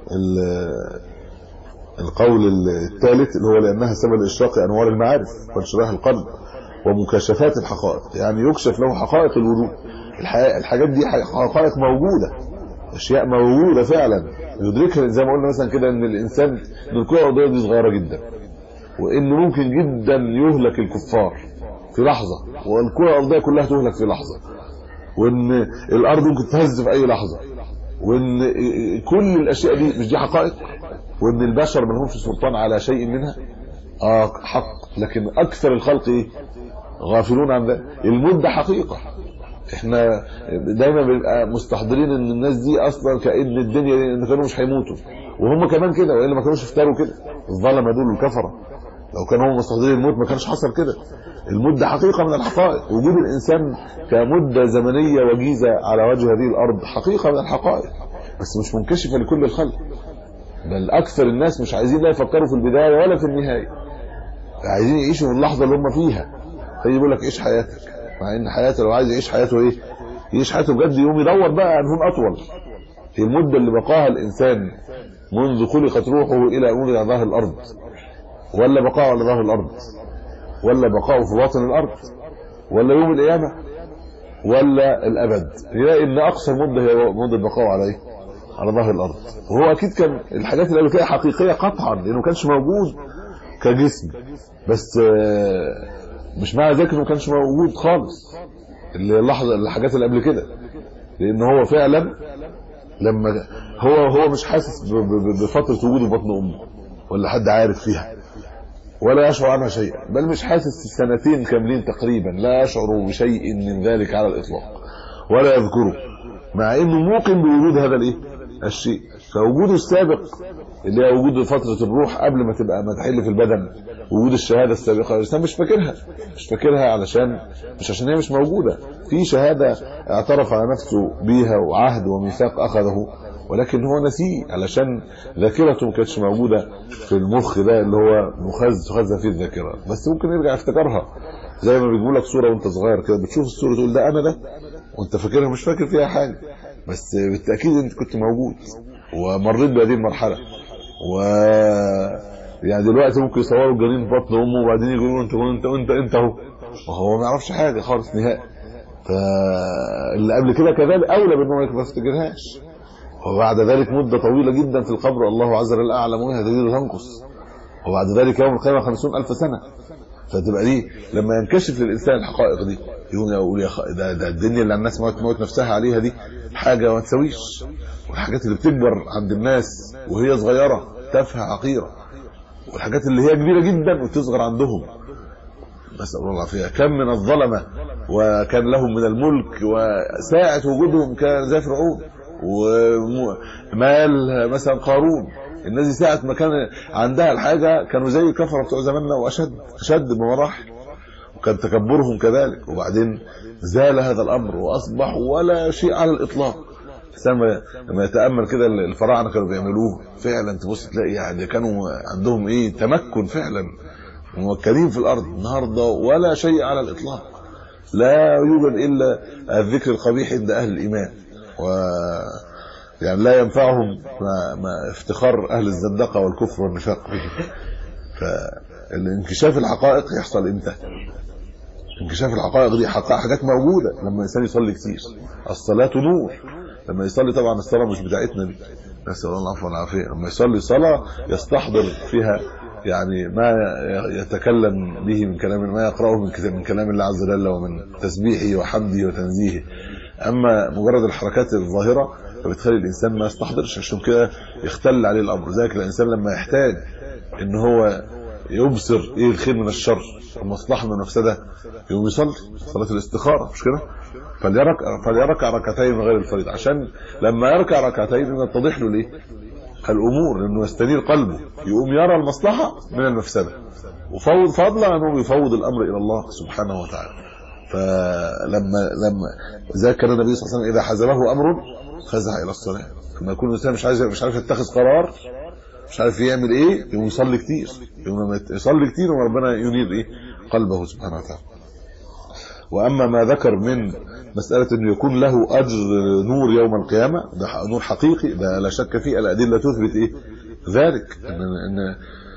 القول الثالث اللي هو لانها سبب اشراق انوار المعارف وانشراح القلب ومكاشفات الحقائق يعني يكشف له حقائق الوجود الحاجات دي حقائق موجوده اشياء موجوده فعلا يدركها زي ما قلنا مثلا كده ان الانسان ان الكره الارضيه دي صغيره جدا وانه ممكن جدا يهلك الكفار في لحظه والكره الارضيه كلها تهلك في لحظه وان الارض ممكن تهز في اي لحظه وان كل الاشياء دي مش دي حقائق وان البشر ما لهمش سلطان على شيء منها اه حق لكن اكثر الخلق ايه غافلون عن ذلك المده حقيقه احنا دايما بنبقى مستحضرين ان الناس دي اصلا كأن الدنيا دي ان كانوا مش هيموتوا وهم كمان كده والا ما كانوش افتروا كده الظلمه دول الكفره لو كانوا هم مستحضرين الموت ما كانش حصل كده المده حقيقه من الحقائق وجود الانسان كمده زمنيه وجيزه على وجه هذه الارض حقيقه من الحقائق بس مش منكشفه لكل الخلق بل اكثر الناس مش عايزين لا يفكروا في البدايه ولا في النهايه عايزين يعيشوا في اللحظه اللي هم فيها فيجي يقول لك عيش حياتك مع ان حياته لو عايز يعيش حياته ايه يعيش حياته بجد يقوم يدور بقى انهون اطول في المده اللي بقاها الانسان منذ خلقت روحه الى ان على ظهر الارض ولا بقاءه على ظهر الارض ولا بقاؤه في باطن الارض ولا يوم القيامه ولا الابد يلاقي ان اقصى مده هي مده بقائه على ايه على ظهر الارض وهو اكيد كان الحاجات اللي قبل كده حقيقيه قطعا لانه ما كانش موجود كجسم بس آه، مش معنى ذلك انه ما كانش موجود خالص اللي اللحظه الحاجات اللي قبل كده لان هو فعلا لما هو هو مش حاسس ب- ب- بفتره وجوده في بطن امه ولا حد عارف فيها ولا يشعر عنها شيئا بل مش حاسس سنتين كاملين تقريبا لا يشعر بشيء من ذلك على الاطلاق ولا يذكره مع انه موقن بوجود هذا الايه الشيء فوجوده السابق اللي هي وجود فتره الروح قبل ما تبقى ما تحل في البدن وجود الشهاده السابقه الانسان مش فاكرها مش فاكرها علشان مش عشان هي مش موجوده في شهاده اعترف على نفسه بيها وعهد وميثاق اخذه ولكن هو نسيه علشان ذاكرته ما كانتش موجوده في المخ ده اللي هو مخزن تخزن فيه الذاكره بس ممكن يرجع يفتكرها زي ما بيجيبوا لك صوره وانت صغير كده بتشوف الصوره تقول ده انا ده وانت فاكرها مش فاكر فيها حاجه بس بالتاكيد انت كنت موجود ومريت بهذه المرحله و يعني دلوقتي ممكن يصوروا الجنين في بطن امه وبعدين يقولوا انت انت انت انت اهو وهو ما يعرفش حاجه خالص نهائي فاللي قبل كده كذلك اولى بانه ما يفتكرهاش وبعد ذلك مده طويله جدا في القبر الله عز وجل اعلم وهي تزيد وتنقص وبعد ذلك يوم القيامه خمسون ألف سنه فتبقى دي لما ينكشف للانسان الحقائق دي يقوم يقول يا خ... ده, ده الدنيا اللي الناس موت موت نفسها عليها دي حاجه ما تسويش والحاجات اللي بتكبر عند الناس وهي صغيره تافهه حقيره والحاجات اللي هي كبيره جدا وتصغر عندهم نسال الله العافيه كم من الظلمه وكان لهم من الملك وساعه وجودهم كان زي فرعون ومال مثلا قارون الناس دي ساعه ما كان عندها الحاجه كانوا زي الكفره بتوع زماننا واشد اشد بمراحل وكان تكبرهم كذلك وبعدين زال هذا الامر واصبح ولا شيء على الاطلاق لما لما يتامل كده الفراعنه كانوا بيعملوه فعلا تبص تلاقي يعني كانوا عندهم ايه تمكن فعلا موكلين في الارض النهارده ولا شيء على الاطلاق لا يوجد الا الذكر القبيح عند اهل الايمان و يعني لا ينفعهم ما, ما افتخار اهل الزندقه والكفر والنفاق به فالانكشاف الحقائق يحصل امتى انكشاف الحقائق دي حقائق حاجات موجوده لما الانسان يصلي كتير الصلاه نور لما يصلي طبعا الصلاه مش بتاعتنا دي نسال الله العفو والعافيه لما يصلي صلاه يستحضر فيها يعني ما يتكلم به من كلام ما يقراه من كتاب من كلام الله عز وجل ومن تسبيحه وحمده وتنزيهه اما مجرد الحركات الظاهره فبتخلي الانسان ما يستحضرش عشان كده يختل عليه الامر ذلك الانسان لما يحتاج ان هو يبصر ايه الخير من الشر المصلحه من المفسده يقوم يصلي صلاه الاستخاره مش كده فليركع فليركع ركعتين من غير الفريض عشان لما يركع ركعتين يتضح له ليه الامور لانه يستنير قلبه يقوم يرى المصلحه من المفسده وفوض فضلا انه يفوض الامر الى الله سبحانه وتعالى فلما لما ذاك النبي صلى الله عليه وسلم اذا حزبه امر فزع الى الصلاه لما يكون الانسان مش عايز مش عارف يتخذ قرار مش عارف يعمل ايه يقوم يصلي كتير يقوم لما يصلي كتير وربنا ينير ايه قلبه سبحانه وتعالى واما ما ذكر من مساله انه يكون له اجر نور يوم القيامه ده نور حقيقي ده لا شك فيه الادله تثبت ايه ذلك ان ان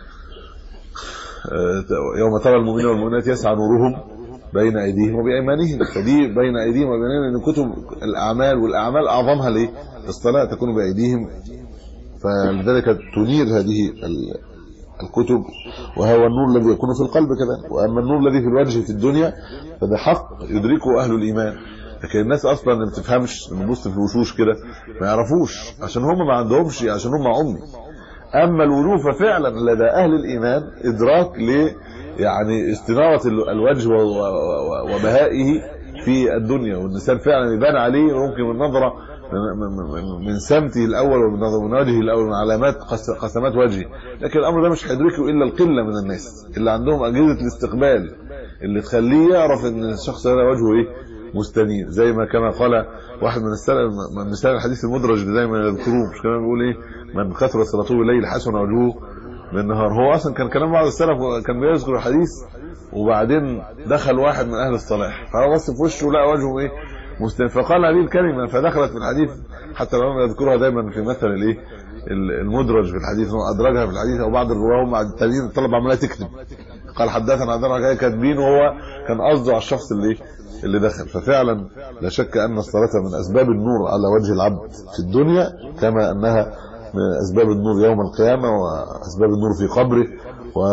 يوم ترى المؤمنين والمؤمنات يسعى نورهم بين ايديهم وبايمانهم فدي بين ايديهم وبايمانهم ان كتب الاعمال والاعمال اعظمها الايه الصلاه تكون بايديهم فلذلك تنير هذه الكتب وهو النور الذي يكون في القلب كذا واما النور الذي في الوجه في الدنيا فده حق يدركه اهل الايمان لكن الناس اصلا ما بتفهمش لما تبص في الوشوش كده ما يعرفوش عشان هم ما عندهمش عشان هم عمي اما الوجوه ففعلا لدى اهل الايمان ادراك ل يعني استناره الوجه وبهائه في الدنيا والانسان فعلا يبان عليه ممكن من نظره من سمته الاول ومن وجهه الاول من علامات قسمات وجهه لكن الامر ده مش هيدركه الا القله من الناس اللي عندهم اجهزه الاستقبال اللي تخليه يعرف ان الشخص هذا وجهه ايه مستنير زي ما كما قال واحد من السلف من مثال الحديث المدرج اللي دايما يذكروه مش كمان بيقول ايه من كثرت صلاته بالليل حسن وجهه بالنهار هو اصلا كان كلام بعض السلف كان بيذكر الحديث وبعدين دخل واحد من اهل الصلاح فهو بص في وشه لقى وجهه ايه مستنير فقال هذه الكلمه فدخلت في الحديث حتى لو يذكرها دايما في مثل الايه المدرج في الحديث هو ادرجها في الحديث او بعض الرواه مع التانيين الطلبه عماله تكتب قال حدثنا عن حكايه كاتبين وهو كان قصده على الشخص اللي اللي دخل ففعلا لا شك ان الصلاه من اسباب النور على وجه العبد في الدنيا كما انها من اسباب النور يوم القيامه واسباب النور في قبره و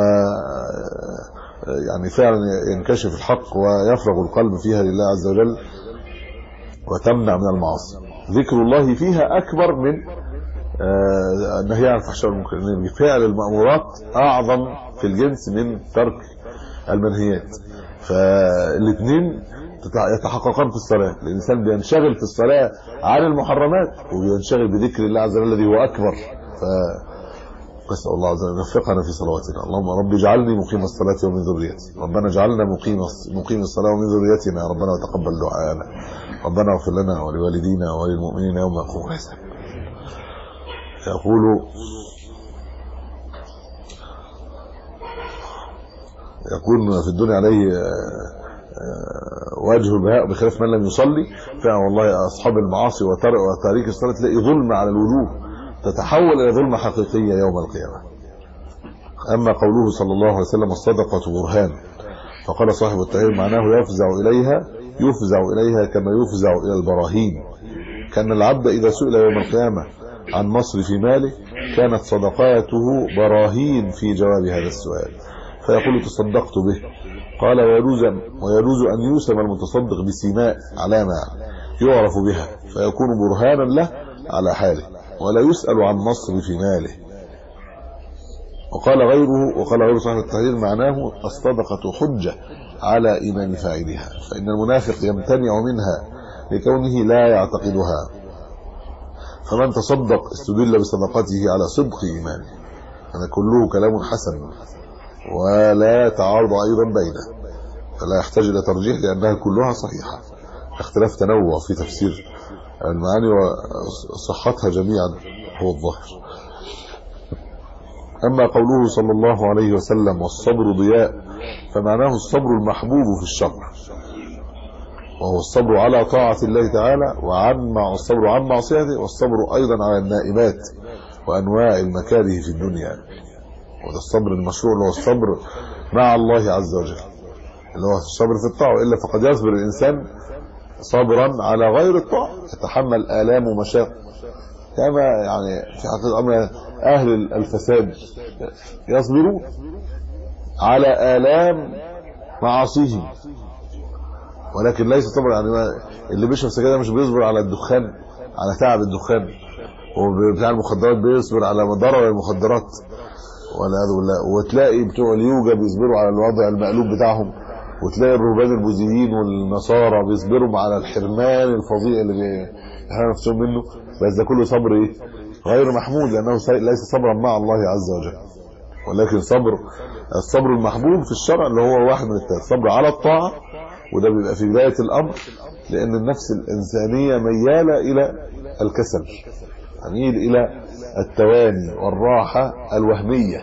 يعني فعلا ينكشف الحق ويفرغ القلب فيها لله عز وجل وتمنع من المعاصي ذكر الله فيها اكبر من آه، النهي عن الفحشاء والمنكر لان فعل المأمورات اعظم في الجنس من ترك المنهيات فالاثنين يتحققان في الصلاه الانسان بينشغل في الصلاه عن المحرمات وبينشغل بذكر الله عز وجل الذي هو اكبر ف نسال الله عز وجل ان يوفقنا في صلواتنا اللهم رب اجعلني مقيم الصلاه ومن ذريتي ربنا اجعلنا مقيم مقيم الصلاه ومن ذريتنا ربنا وتقبل دعاءنا ربنا اغفر لنا ولوالدينا وللمؤمنين يوم يقوم الحساب يقول يكون في الدنيا عليه وجه البهاء بخلاف من لم يصلي فعلا والله اصحاب المعاصي وتاريك الصلاه تلاقي ظلم على الوجوه تتحول الى ظلمه حقيقيه يوم القيامه اما قوله صلى الله عليه وسلم الصدقه برهان فقال صاحب التعبير معناه يفزع اليها يفزع اليها كما يفزع الى البراهين كان العبد اذا سئل يوم القيامه عن مصرف ماله كانت صدقاته براهين في جواب هذا السؤال فيقول تصدقت به قال ويجوز ويجوز ان يوسم المتصدق بسيماء علامه يعرف بها فيكون برهانا له على حاله ولا يسأل عن مصرف ماله وقال غيره وقال غير صاحب التحرير معناه الصدقة حجة على إيمان فاعلها فإن المنافق يمتنع منها لكونه لا يعتقدها فمن تصدق استدل بصدقته على صدق إيمانه هذا كله كلام حسن ولا تعارض أيضا بينه فلا يحتاج إلى ترجيح لأنها كلها صحيحة اختلاف تنوع في تفسير المعاني وصحتها جميعا هو الظاهر أما قوله صلى الله عليه وسلم والصبر ضياء فمعناه الصبر المحبوب في الشرع وهو الصبر على طاعة الله تعالى وعن مع الصبر عن معصيته والصبر أيضا على النائمات وأنواع المكاره في الدنيا وده الصبر المشروع اللي هو الصبر مع الله عز وجل اللي هو الصبر في الطاعة إلا فقد يصبر الإنسان صبرا على غير الطاعة يتحمل آلام ومشاق كما يعني في حقيقة أمر أهل الفساد يصبرون على آلام معاصيهم ولكن ليس صبر يعني اللي بيشرب سجاير مش بيصبر على الدخان على تعب الدخان وبتاع المخدرات بيصبر على ضرر المخدرات والعياذ بالله وتلاقي بتوع اليوجا بيصبروا على الوضع المقلوب بتاعهم وتلاقي الرهبان البوذيين والنصارى بيصبروا على الحرمان الفظيع اللي بيحرموا نفسهم منه بس ده كله صبر ايه غير محمود لانه ليس صبرا مع الله عز وجل ولكن صبر الصبر المحبوب في الشرع اللي هو واحد من الثلاث صبر على الطاعه وده بيبقى في بدايه الامر لان النفس الانسانيه مياله الى الكسل تميل الى التواني والراحه الوهميه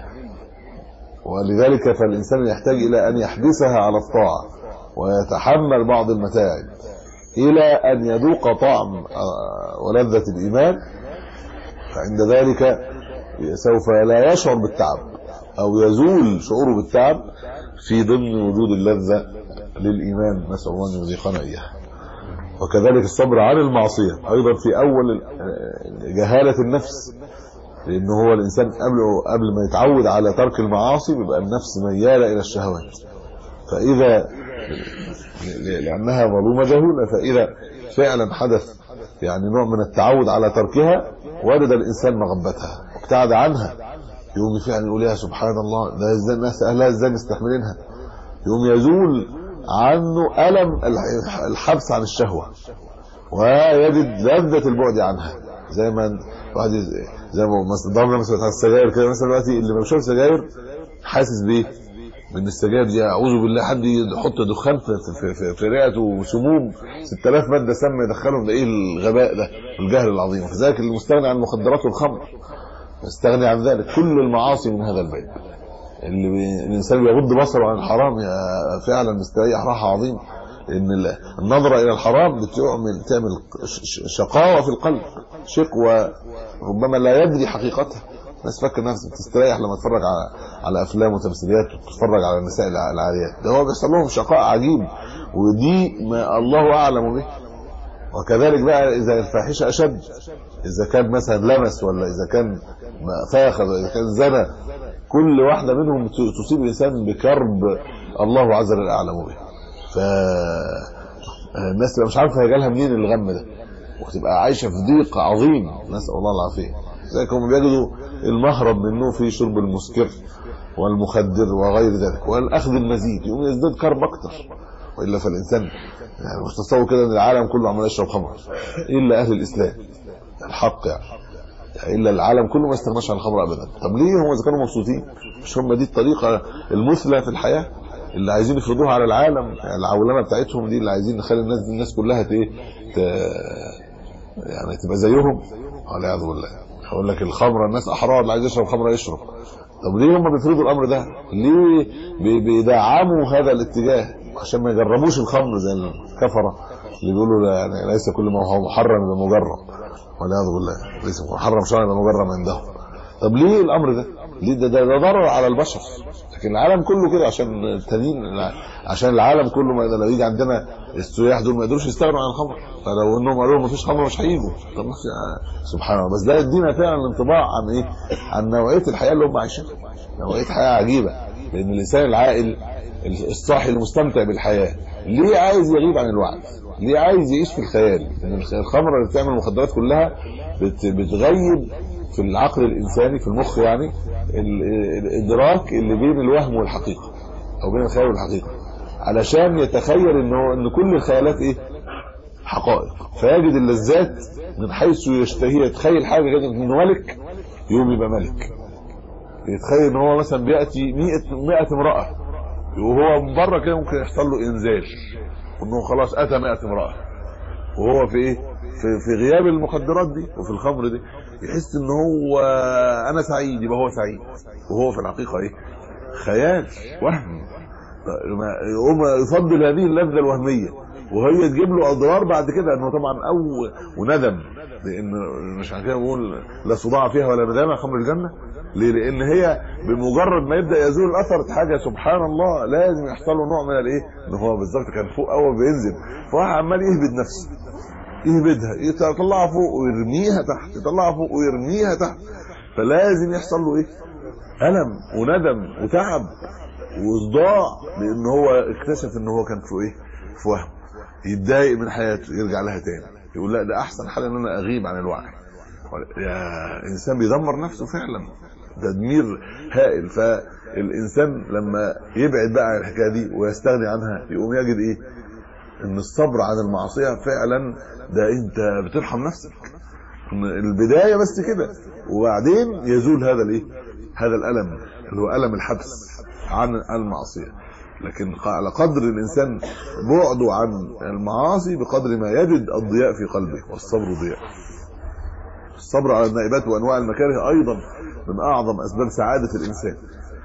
ولذلك فالإنسان يحتاج إلى أن يحبسها على الطاعة ويتحمل بعض المتاعب إلى أن يذوق طعم ولذة الإيمان فعند ذلك سوف لا يشعر بالتعب أو يزول شعوره بالتعب في ضمن وجود اللذة للإيمان نسأل الله أن يذيقنا إياها وكذلك الصبر عن المعصية أيضا في أول جهالة النفس لأن هو الإنسان قبل قبل ما يتعود على ترك المعاصي بيبقى النفس ميالة إلى الشهوات فإذا لأنها ظلومة جهولة فإذا فعلا حدث يعني نوع من التعود على تركها وجد الإنسان مغبتها وابتعد عنها يقوم فعلا يقول يا سبحان الله ده ازاي الناس أهلها ازاي مستحملينها يقوم يزول عنه ألم الحبس عن الشهوة ويجد لذة البعد عنها زي ما واحد زي ما مثلا ضربنا مثلا على السجاير كده مثلا دلوقتي اللي ما بيشرب سجاير حاسس بايه من السجاير دي اعوذ بالله حد يحط دخان في في, في, في رئته وسموم 6000 ماده سم يدخلهم ده ايه الغباء ده الجهل العظيم وكذلك المستغني عن المخدرات والخمر يستغني عن ذلك كل المعاصي من هذا البيت اللي بي... الانسان بيغض بصره عن الحرام يا فعلا مستريح راحه عظيمه لان النظره الى الحرام بتعمل تعمل شقاوه في القلب شقوه ربما لا يدري حقيقتها الناس فاكر نفسك تستريح لما تتفرج على على افلام وتمثيليات وتتفرج على النساء الع- العاريات ده هو بيحصل لهم شقاء عجيب ودي ما الله اعلم به وكذلك بقى اذا الفاحشه اشد اذا كان مثلا لمس ولا اذا كان فاخذ اذا كان زنى كل واحده منهم ت- تصيب الانسان بكرب الله عز وجل اعلم به ف الناس تبقى مش عارفه هي جالها منين الغم ده وتبقى عايشه في ضيق عظيم نسال الله العافيه لذلك هم بيجدوا المهرب منه في شرب المسكر والمخدر وغير ذلك والاخذ المزيد يقوم يزداد كرب اكتر والا فالانسان يعني مش تصور كده ان العالم كله عمال يشرب خمر الا اهل الاسلام الحق يعني يعني الا العالم كله ما استغناش عن الخمر ابدا طب ليه هم اذا كانوا مبسوطين مش هم دي الطريقه المثلى في الحياه اللي عايزين يفرضوها على العالم يعني العولمه بتاعتهم دي اللي عايزين نخلي الناس دي الناس كلها ت ت- يعني تبقى زيهم والعياذ بالله هقول لك الخمره الناس احرار اللي عايز يشرب خمره يشرب طب ليه هم بيفرضوا الامر ده ليه بي- بيدعموا هذا الاتجاه عشان ما يجربوش الخمر زي الكفره اللي بيقولوا لا يعني ليس كل ما هو محرم يبقى مجرم والعياذ بالله ليس محرم شرعا يبقى مجرم عندهم طب ليه الامر ده ليه ده ده, ده ضرر على البشر لكن العالم كله كده عشان التانيين عشان العالم كله ما لو يجي عندنا السياح دول ما يقدروش يستغنوا عن الخمر فلو انهم قالوا ما فيش خمر مش هيجوا طب ما في- سبحان الله بس ده يدينا فعلا انطباع عن ايه عن نوعيه الحياه اللي هم عايشينها نوعيه حياه عجيبه لان الانسان العاقل الصاحي المستمتع بالحياه ليه عايز يغيب عن الوعي ليه عايز يعيش في الخيال لان الخمره اللي بتعمل المخدرات كلها بت- بتغيب في العقل الانساني في المخ يعني ال- الادراك اللي بين الوهم والحقيقه او بين الخيال والحقيقه علشان يتخيل ان هو ان كل الخيالات ايه حقائق فيجد اللذات من حيث يشتهي يتخيل حاجه كده انه ملك يوم يبقى ملك يتخيل ان هو مثلا بياتي 100 100 امراه وهو من بره كده ممكن يحصل له انزال وانه خلاص اتى 100 امراه وهو في ايه في في غياب المخدرات دي وفي الخمر دي يحس ان هو انا سعيد يبقى هو سعيد وهو في الحقيقه ايه خيال وهم ما- يقوم يفضل هذه اللذه الوهميه وهي تجيب له اضرار بعد كده انه طبعا او وندم لان مش عشان كده بقول لا صداع فيها ولا ندامه خمر الجنه ليه لان هي بمجرد ما يبدا يزول الاثر حاجه سبحان الله لازم يحصل له نوع من الايه ان هو بالظبط كان فوق اول بينزل فواحد عمال يهبد نفسه يهبدها يطلعها فوق ويرميها تحت يطلعها فوق ويرميها تحت فلازم يحصل له ايه الم وندم وتعب وصداع لان هو اكتشف ان هو كان في ايه في وهم يتضايق من حياته يرجع لها تاني يقول لا ده احسن حل ان انا اغيب عن الوعي يا انسان بيدمر نفسه فعلا تدمير هائل فالانسان لما يبعد بقى عن الحكايه دي ويستغني عنها يقوم يجد ايه ان الصبر عن المعصيه فعلا ده انت بترحم نفسك إن البدايه بس كده وبعدين يزول هذا الايه هذا الالم اللي هو الم الحبس عن المعصيه لكن على قدر الانسان بعده عن المعاصي بقدر ما يجد الضياء في قلبه والصبر ضياء الصبر على النائبات وانواع المكاره ايضا من اعظم اسباب سعاده الانسان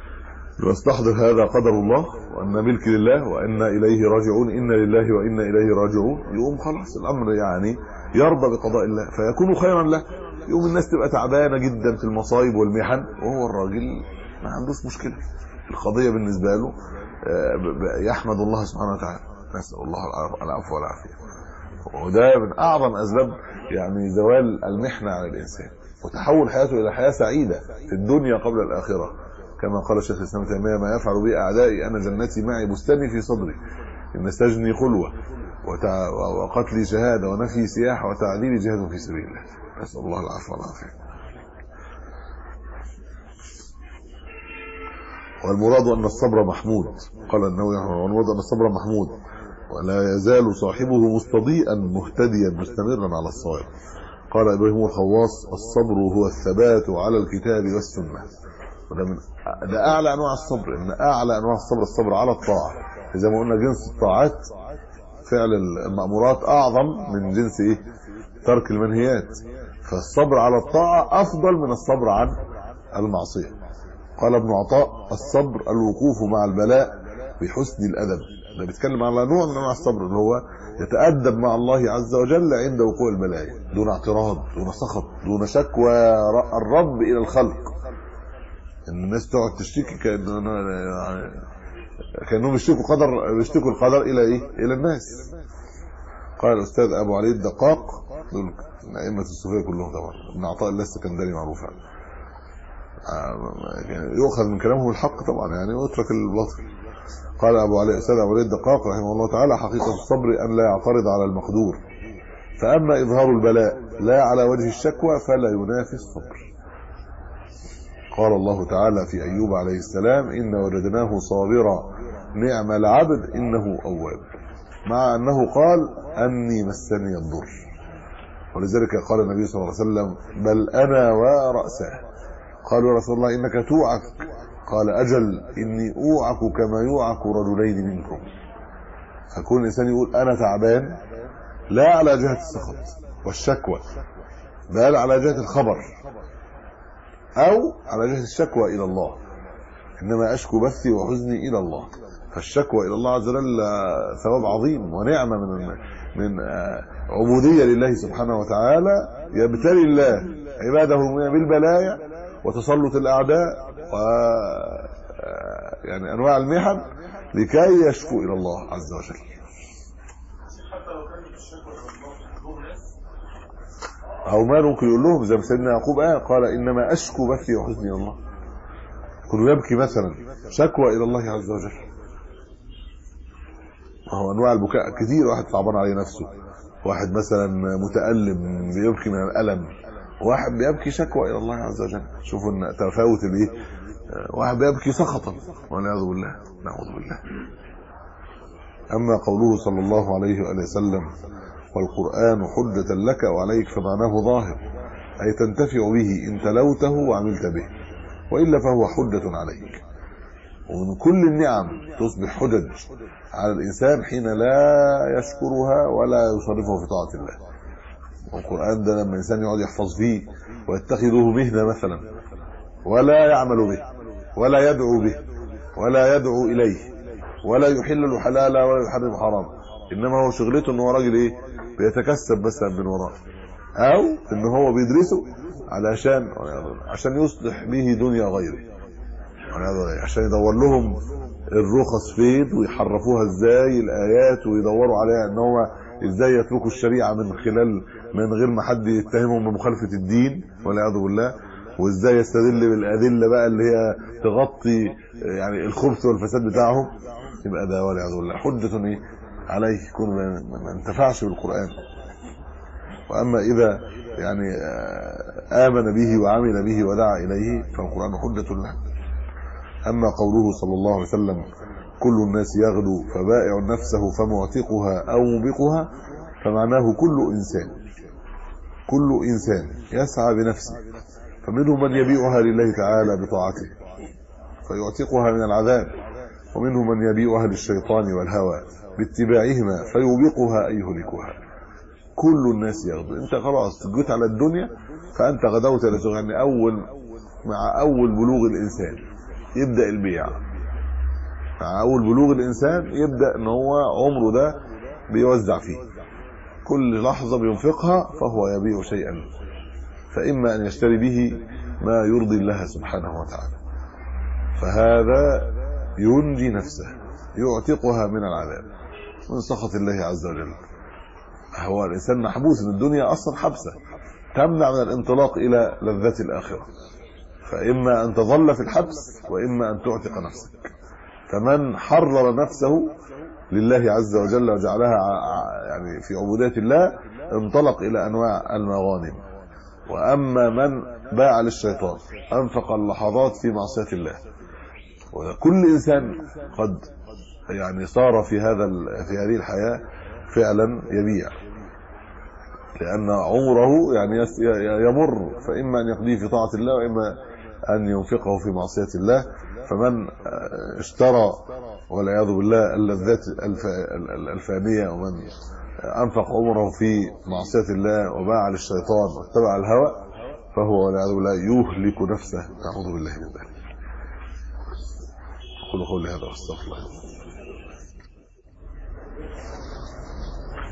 واستحضر هذا قدر الله وان ملك لله وانا اليه راجعون انا لله وانا اليه راجعون يقوم خلاص الامر يعني يرضى بقضاء الله فيكون خيرا له يقوم الناس تبقى تعبانه جدا في المصايب والمحن وهو الراجل ما عندوش مشكله القضيه بالنسبه له آه، ب- ب- يحمد الله سبحانه وتعالى نسال الله العفو- العفو والعافيه وده من اعظم اسباب يعني زوال المحنه عن الانسان وتحول حياته الى حياه سعيده في الدنيا قبل الاخره كما قال الشيخ الاسلام ابن تيميه ما يفعل بي اعدائي انا جنتي معي بستاني في صدري ان سجني خلوه وتع... وقتلي شهاده ونفي سياحه وتعذيبي جهاد في سبيل الله نسال الله العفو والعافيه والمراد ان الصبر محمود قال النووي رحمه الله والمراد ان الصبر محمود ولا يزال صاحبه مستضيئا مهتديا مستمرا على الصواب قال ابراهيم الخواص الصبر هو الثبات على الكتاب والسنه وده من ده اعلى انواع الصبر ان اعلى انواع الصبر الصبر على الطاعه زي ما قلنا جنس الطاعات فعل المأمورات اعظم من جنس ايه ترك المنهيات فالصبر على الطاعه افضل من الصبر عن المعصيه قال ابن عطاء الصبر الوقوف مع البلاء بحسن الادب ده بيتكلم على نوع من انواع الصبر اللي هو يتأدب مع الله عز وجل عند وقوع البلايا دون اعتراض دون سخط دون شكوى الرب إلى الخلق ان الناس تقعد تشتكي كأن يعني كانهم بيشتكوا قدر بيشتكوا القدر الى ايه الى الناس قال الاستاذ ابو علي الدقاق دول من ائمه الصوفيه كلهم طبعا ابن عطاء الله السكندري معروف يعني يعني يؤخذ من كلامه الحق طبعا يعني ويترك الباطل قال ابو علي الاستاذ ابو علي الدقاق رحمه الله تعالى حقيقه الصبر ان لا يعترض على المقدور فاما اظهار البلاء لا على وجه الشكوى فلا ينافي الصبر قال الله تعالى في أيوب عليه السلام إن وجدناه صابرا نعم العبد إنه أواب مع أنه قال أني مسني الضر ولذلك قال النبي صلى الله عليه وسلم بل أنا ورأسه قالوا يا رسول الله إنك توعك قال أجل إني أوعك كما يوعك رجلين منكم فكون الإنسان يقول أنا تعبان لا على جهة السخط والشكوى بل على جهة الخبر او على جهه الشكوى الى الله انما اشكو بثي وحزني الى الله فالشكوى الى الله عز وجل ثواب عظيم ونعمه من من عبوديه لله سبحانه وتعالى يبتلي الله عباده بالبلايا وتسلط الاعداء و يعني انواع المحن لكي يشكو الى الله عز وجل حتى لو كانت الشكوى الله ناس او ما ممكن يقول لهم زي ما سيدنا يعقوب قال قال انما اشكو بثي وحزني الى الله كل يبكي مثلا شكوى الى الله عز وجل هو انواع البكاء كثير واحد صعبان عليه نفسه واحد مثلا متالم بيبكي من الالم واحد بيبكي شكوى الى الله عز وجل شوفوا ان تفاوت الايه واحد بيبكي سخطا والعياذ بالله نعوذ بالله اما قوله صلى الله عليه واله وسلم والقرآن حجة لك وعليك فمعناه ظاهر أي تنتفع به إن تلوته وعملت به وإلا فهو حجة عليك ومن كل النعم تصبح حجج على الإنسان حين لا يشكرها ولا يصرفه في طاعة الله والقرآن ده لما الإنسان يقعد يحفظ فيه ويتخذه مهنة مثلا ولا يعمل به ولا يدعو به ولا يدعو إليه ولا يحل له حلالا ولا يحرم حرام انما هو شغلته ان هو راجل ايه بيتكسب بس من وراه او ان هو بيدرسه علشان عشان يصلح به دنيا غيره عشان يدور لهم الرخص فين ويحرفوها ازاي الايات ويدوروا عليها ان هو ازاي يتركوا الشريعه من خلال من غير ما حد يتهمهم بمخالفه الدين والعياذ بالله وازاي يستدل بالادله بقى اللي هي تغطي يعني الخبث والفساد بتاعهم يبقى ده والعياذ بالله حجه ايه عليه يكون ما انتفعش بالقرآن وأما إذا يعني آمن به وعمل به ودعا إليه فالقرآن حجة له أما قوله صلى الله عليه وسلم كل الناس يغدو فبائع نفسه فمعتقها أو موبقها فمعناه كل إنسان كل إنسان يسعى بنفسه فمنهم من يبيعها لله تعالى بطاعته فيعتقها من العذاب ومنهم من يبيعها للشيطان والهوى باتباعهما فيوبقها أي يهلكها كل الناس يغدو انت خلاص جيت على الدنيا فانت غدوت يعني اول مع اول بلوغ الانسان يبدا البيع مع اول بلوغ الانسان يبدا ان هو عمره ده بيوزع فيه كل لحظه بينفقها فهو يبيع شيئا فاما ان يشتري به ما يرضي الله سبحانه وتعالى فهذا ينجي نفسه يعتقها من العذاب من سخط الله عز وجل هو الانسان محبوس من الدنيا اصلا حبسه تمنع من الانطلاق الى لذات الاخره فاما ان تظل في الحبس واما ان تعتق نفسك فمن حرر نفسه لله عز وجل وجعلها يعني في عبوديه الله انطلق الى انواع المغانم واما من باع للشيطان انفق اللحظات في معصيه الله وكل انسان قد يعني صار في هذا في هذه الحياه فعلا يبيع لان عمره يعني يمر فاما ان يقضيه في طاعه الله واما ان ينفقه في معصيه الله فمن اشترى والعياذ بالله اللذات الفانيه ومن انفق عمره في معصيه الله وباع للشيطان واتبع الهوى فهو والعياذ بالله يهلك نفسه نعوذ بالله من ذلك اقول قولي هذا واستغفر الله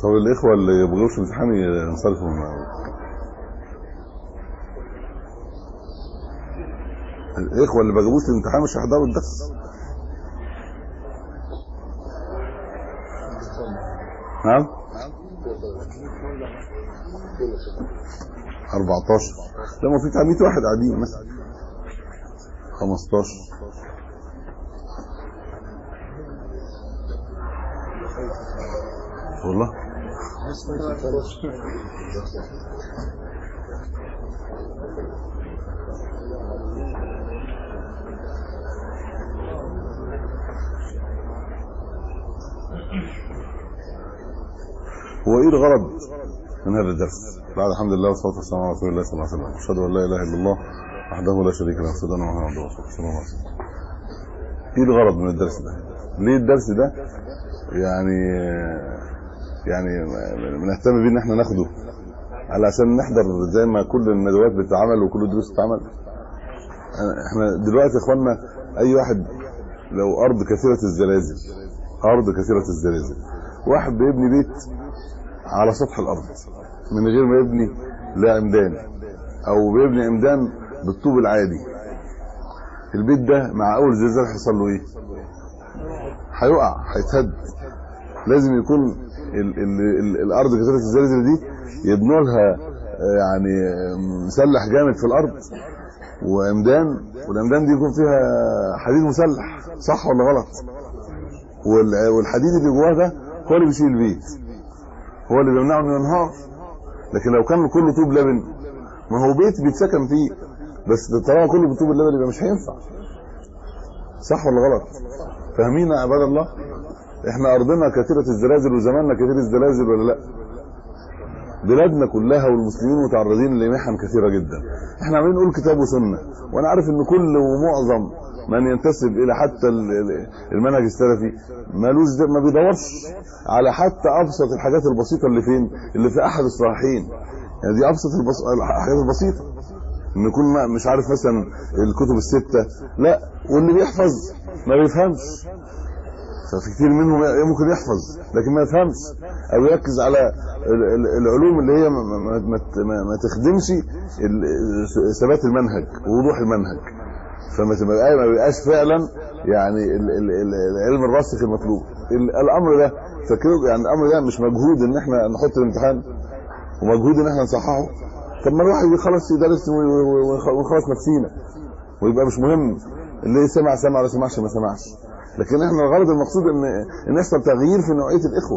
طب الاخوه اللي يبغوش امتحان ينصرفوا من الاخوه اللي ما جابوش الامتحان مش هيحضروا الدرس نعم 14 لما في بتاع 100 واحد قاعدين مثلا 15 والله هو ايه الغرض من هذا الدرس بعد الحمد لله والصلاه والسلام على رسول الله صلى الله عليه وسلم اشهد ان لا اله الا الله وحده لا شريك له واشهد ان محمدا عبده ورسوله صلى الله عليه وسلم ايه الغرض من الدرس ده ليه الدرس ده يعني يعني بنهتم بيه ان احنا ناخده علشان نحضر زي ما كل الندوات بتتعمل وكل الدروس بتتعمل احنا دلوقتي يا اخوانا اي واحد لو ارض كثيره الزلازل ارض كثيره الزلازل واحد بيبني بيت على سطح الارض من غير ما يبني لا عمدان او بيبني عمدان بالطوب العادي البيت ده مع اول زلزال هيحصل له ايه هيقع هيتهد لازم يكون ال ال ال الارض كثيره الزلازل دي يبنوا لها يعني مسلح جامد في الارض وعمدان والعمدان دي يكون فيها حديد مسلح صح ولا غلط والحديد اللي جواه ده هو اللي بيشيل البيت هو اللي بيمنعه انه ينهار لكن لو كان كله طوب لبن ما هو بيت بيتسكن فيه بس طالما كله بطوب اللبن يبقى مش هينفع صح ولا غلط فاهمين يا عباد الله احنا ارضنا كثيره الزلازل وزماننا كثير الزلازل ولا لا بلادنا كلها والمسلمين متعرضين لمحن كثيره جدا احنا عمالين نقول كتاب وسنه وانا عارف ان كل ومعظم من ينتسب الى حتى المنهج السلفي مالوش ما بيدورش على حتى ابسط الحاجات البسيطه اللي فين اللي في احد الصحيحين يعني دي ابسط البس... الحاجات البسيطه ان يكون مش عارف مثلا الكتب السته لا واللي بيحفظ ما بيفهمش ففي كتير منهم ممكن يحفظ لكن ما يفهمش او يركز على العلوم اللي هي ما, ما, ما تخدمش ثبات المنهج ووضوح المنهج فما تبقى ما بيبقاش فعلا يعني العلم الراسخ المطلوب الامر ده فاكروا يعني الامر ده مش مجهود ان احنا نحط الامتحان ومجهود ان احنا نصححه طب ما الواحد خلاص يدرس ونخلص نفسينا ويبقى مش مهم اللي سمع سمع ولا سمعش ما سمعش لكن احنا الغرض المقصود ان ان يحصل تغيير في نوعيه الاخوه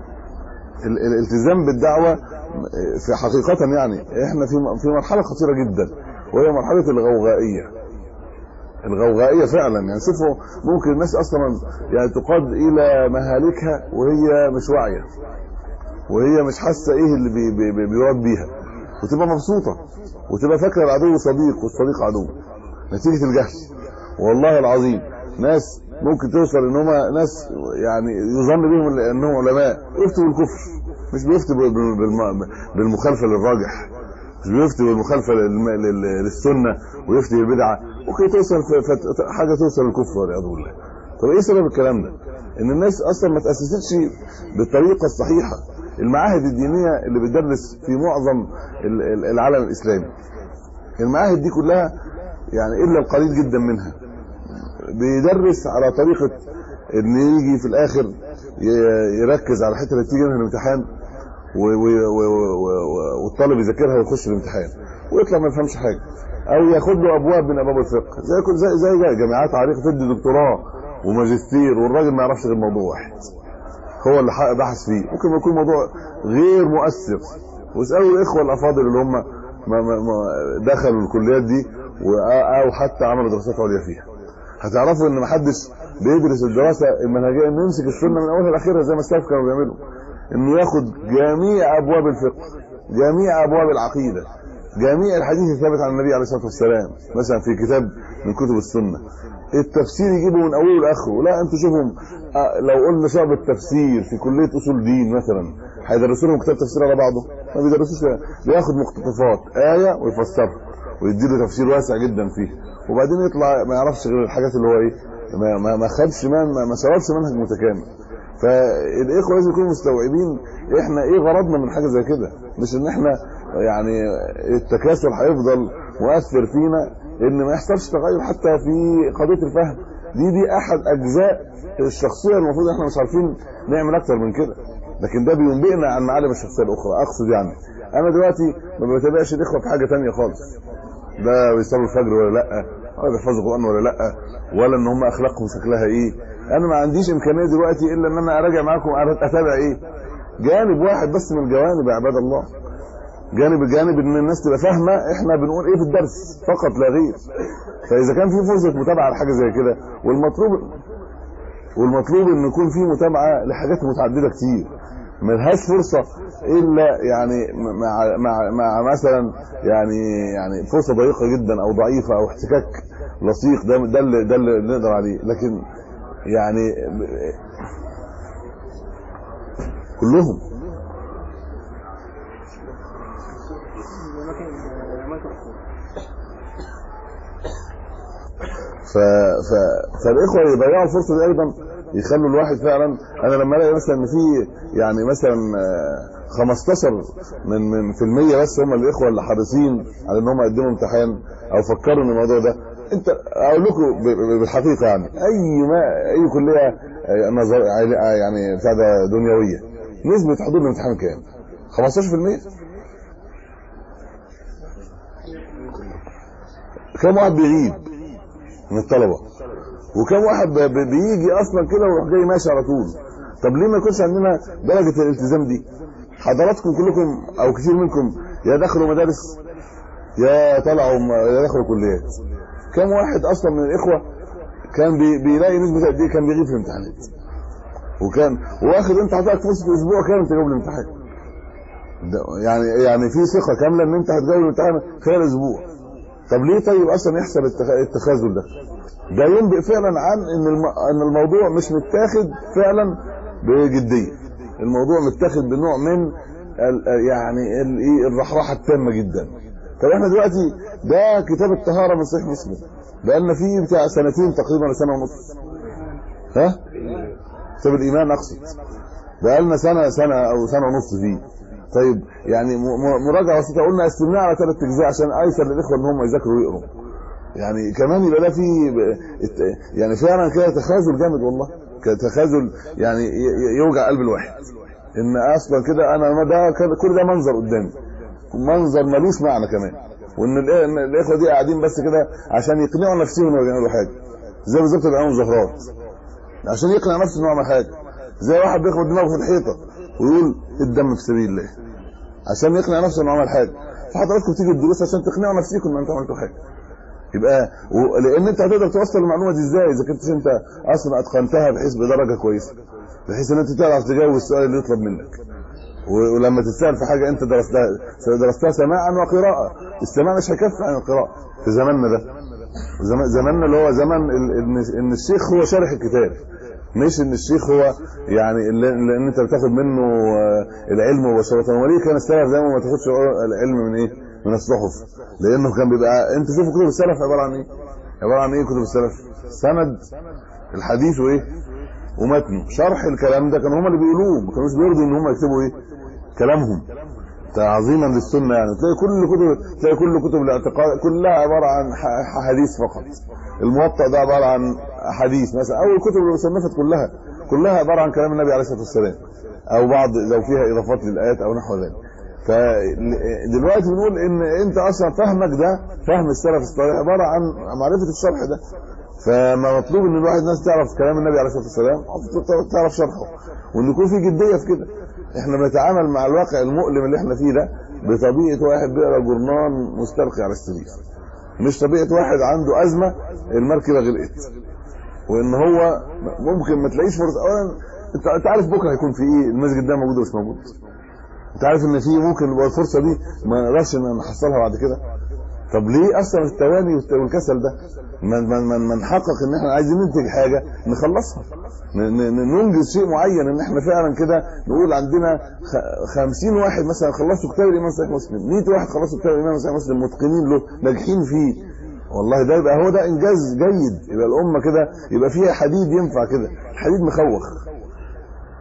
الالتزام بالدعوه في حقيقه يعني احنا في في مرحله خطيره جدا وهي مرحله الغوغائيه الغوغائيه فعلا يعني شوفوا ممكن الناس اصلا يعني تقاد الى مهالكها وهي مش واعيه وهي مش حاسه ايه اللي بي بي بي بيراد بيها وتبقى مبسوطه وتبقى فاكره العدو صديق والصديق عدو نتيجه الجهل والله العظيم ناس ممكن توصل ان هم ناس يعني يظن بهم انهم علماء يفتوا بالكفر مش بيفتوا بالمخالفه للراجح مش بيفتي بالمخالفه للسنه ويفتي بالبدعه ممكن توصل في حاجه توصل للكفر والعياذ بالله طب ايه سبب الكلام ده ان الناس اصلا ما تاسستش بالطريقه الصحيحه المعاهد الدينيه اللي بتدرس في معظم العالم الاسلامي المعاهد دي كلها يعني الا القليل جدا منها بيدرس على طريقه ان يجي في الاخر يركز على الحته اللي تيجي منها الامتحان والطالب يذاكرها ويخش الامتحان ويطلع ما يفهمش حاجه او ياخد له ابواب من ابواب الفقه زي كل زي زي جامعات عريقه تدي دكتوراه وماجستير والراجل ما يعرفش غير موضوع واحد هو اللي بحث فيه ممكن يكون موضوع غير مؤثر واسالوا الاخوه الافاضل اللي هم ما ما ما دخلوا الكليات دي او حتى عملوا دراسات عليا فيها هتعرفوا ان ما حدش بيدرس الدراسه المنهجيه انه يمسك السنه من اولها لاخرها زي ما السلف كانوا بيعملوا انه ياخد جميع ابواب الفقه جميع ابواب العقيده جميع الحديث الثابت عن النبي عليه الصلاه والسلام مثلا في كتاب من كتب السنه التفسير يجيبه من اوله لاخره لا انتوا شوفهم لو قلنا شعب التفسير في كليه اصول دين مثلا هيدرسوا لهم كتاب تفسير على بعضه ما بيدرسوش بياخد مقتطفات ايه ويفسرها ويديله تفسير واسع جدا فيه وبعدين يطلع ما يعرفش غير الحاجات اللي هو ايه ما ما, ما خدش ما ما شربش منهج متكامل فالاخوه لازم يكونوا مستوعبين احنا ايه غرضنا من حاجه زي كده مش ان احنا يعني التكاسل هيفضل مؤثر فينا ان ما يحصلش تغير حتى في قضيه الفهم دي دي احد اجزاء الشخصيه المفروض احنا مش عارفين نعمل اكتر من كده لكن ده بينبئنا عن معالم الشخصيه الاخرى اقصد يعني انا دلوقتي ما بتابعش الاخوه في حاجه تانية خالص ده بيصلوا الفجر ولا لا ولا بيحفظوا القران ولا لا ولا ان هم اخلاقهم شكلها ايه انا ما عنديش امكانيه دلوقتي الا ان انا اراجع معاكم اتابع ايه جانب واحد بس من الجوانب يا عباد الله جانب الجانب ان الناس تبقى فاهمه احنا بنقول ايه في الدرس فقط لا غير فاذا كان في فرصه متابعه لحاجه زي كده والمطلوب والمطلوب ان يكون في متابعه لحاجات متعدده كتير ملهاش فرصه الا يعني مع مع مع مثلا يعني يعني فرصه ضيقه جدا او ضعيفه او احتكاك لصيق ده ده اللي ده اللي نقدر عليه لكن يعني كلهم ف... ف... فالاخوه يضيعوا الفرصه دي ايضا يخلوا الواحد فعلا انا لما الاقي مثلا ان في يعني مثلا 15 من من في المية بس هم الاخوه اللي حريصين على ان هم يقدموا امتحان او فكروا ان الموضوع ده انت اقول لكم بالحقيقه يعني اي ما اي كليه نظر يعني بتاع ده دنيويه نسبه حضور الامتحان كام 15% كم واحد بيغيب من الطلبه وكم واحد بيجي اصلا كده ويروح جاي ماشي على طول طب ليه ما يكونش عندنا درجه الالتزام دي حضراتكم كلكم او كثير منكم يا دخلوا مدارس يا طلعوا يا دخلوا كليات كم واحد اصلا من الاخوه كان بي بيلاقي نسبه قد ايه كان بيغيب في الامتحانات وكان واخد انت حضرتك فرصه اسبوع كامل تجاوب الامتحان يعني يعني في ثقه كامله ان انت هتجاوب الامتحان خلال اسبوع طب ليه طيب اصلا يحصل التخاذل ده ده ينبئ فعلا عن ان ان الموضوع مش متاخد فعلا بجديه الموضوع متاخد بنوع من يعني الرحراحه التامه جدا طب احنا دلوقتي ده كتاب الطهاره من صحيح مسلم بقالنا فيه بتاع سنتين تقريبا ولا سنه ونص ها كتاب الايمان اقصد بقالنا سنه سنه او سنه ونص فيه طيب يعني مراجعه بسيطه قلنا قسمناها على ثلاث اجزاء عشان ايسر للاخوه ان هم يذاكروا ويقروا يعني كمان يبقى ده في يعني فعلا كده تخاذل جامد والله تخاذل يعني يوجع قلب الواحد ان اصلا كده انا ده كل ده منظر قدامي منظر ملوش معنى كمان وان الاخوه دي قاعدين بس كده عشان يقنعوا نفسهم انهم بيعملوا حاجه زي بالظبط اللي بيعملوا مظاهرات عشان يقنع نفسه انه عمل حاجه زي واحد بيخبط دماغه في الحيطه ويقول الدم في سبيل الله عشان يقنع نفسه انه عمل حاجه فحضراتكم تيجي الدروس عشان تقنعوا نفسكم ان انتوا عملتوا حاجه يبقى و... لان انت هتقدر توصل المعلومه دي ازاي اذا كنت انت اصلا اتقنتها بحيث بدرجه كويسه بحيث ان انت تعرف تجاوب السؤال اللي يطلب منك و... ولما تتسال في حاجه انت درستها درستها سماعا وقراءه السماع مش هيكفي عن القراءه في زماننا ده زمان زماننا اللي هو زمن ال... ان ان الشيخ هو شارح الكتاب مش ان الشيخ هو يعني اللي, اللي انت بتاخد منه العلم مباشره وليه كان السلف دايما ما تاخدش العلم من ايه من الصحف لانه كان بيبقى انت شوفوا كتب السلف عباره عن ايه عباره عن ايه كتب السلف سند الحديث وايه ومتنه شرح الكلام ده كانوا هم اللي بيقولوه ما كانوش بيرضوا ان هم يكتبوا ايه كلامهم تعظيما للسنه يعني تلاقي كل كتب تلاقي كل كتب الاعتقاد كلها عباره عن حديث فقط الموطأ ده عباره عن حديث مثلا او الكتب اللي صنفت كلها كلها عباره عن كلام النبي عليه الصلاه والسلام او بعض لو فيها اضافات للايات او نحو ذلك فدلوقتي بنقول ان انت اصلا فهمك ده فهم السلف الصالح عباره عن معرفه الشرح ده فما مطلوب ان الواحد الناس تعرف كلام النبي عليه الصلاه والسلام تعرف شرحه وان يكون في جديه في كده احنا بنتعامل مع الواقع المؤلم اللي احنا فيه ده بطبيعه واحد بيقرا جورنال مستلقي على السرير مش طبيعه واحد عنده ازمه المركبه غرقت وان هو ممكن ما تلاقيش فرصه اولا انت عارف بكره هيكون في ايه المسجد ده موجود ولا مش موجود انت عارف ان في ممكن يبقى الفرصه دي ما نقدرش نحصلها بعد كده طب ليه اصلا التواني والكسل ده ما ما ما نحقق ان احنا عايزين ننتج حاجه نخلصها ننجز شيء معين ان احنا فعلا كده نقول عندنا 50 واحد مثلا خلصوا كتاب الامام صحيح مسلم 100 واحد خلصوا كتاب الامام صحيح مسلم متقنين له ناجحين فيه والله ده يبقى هو ده انجاز جيد يبقى الامه كده يبقى فيها حديد ينفع كده حديد مخوخ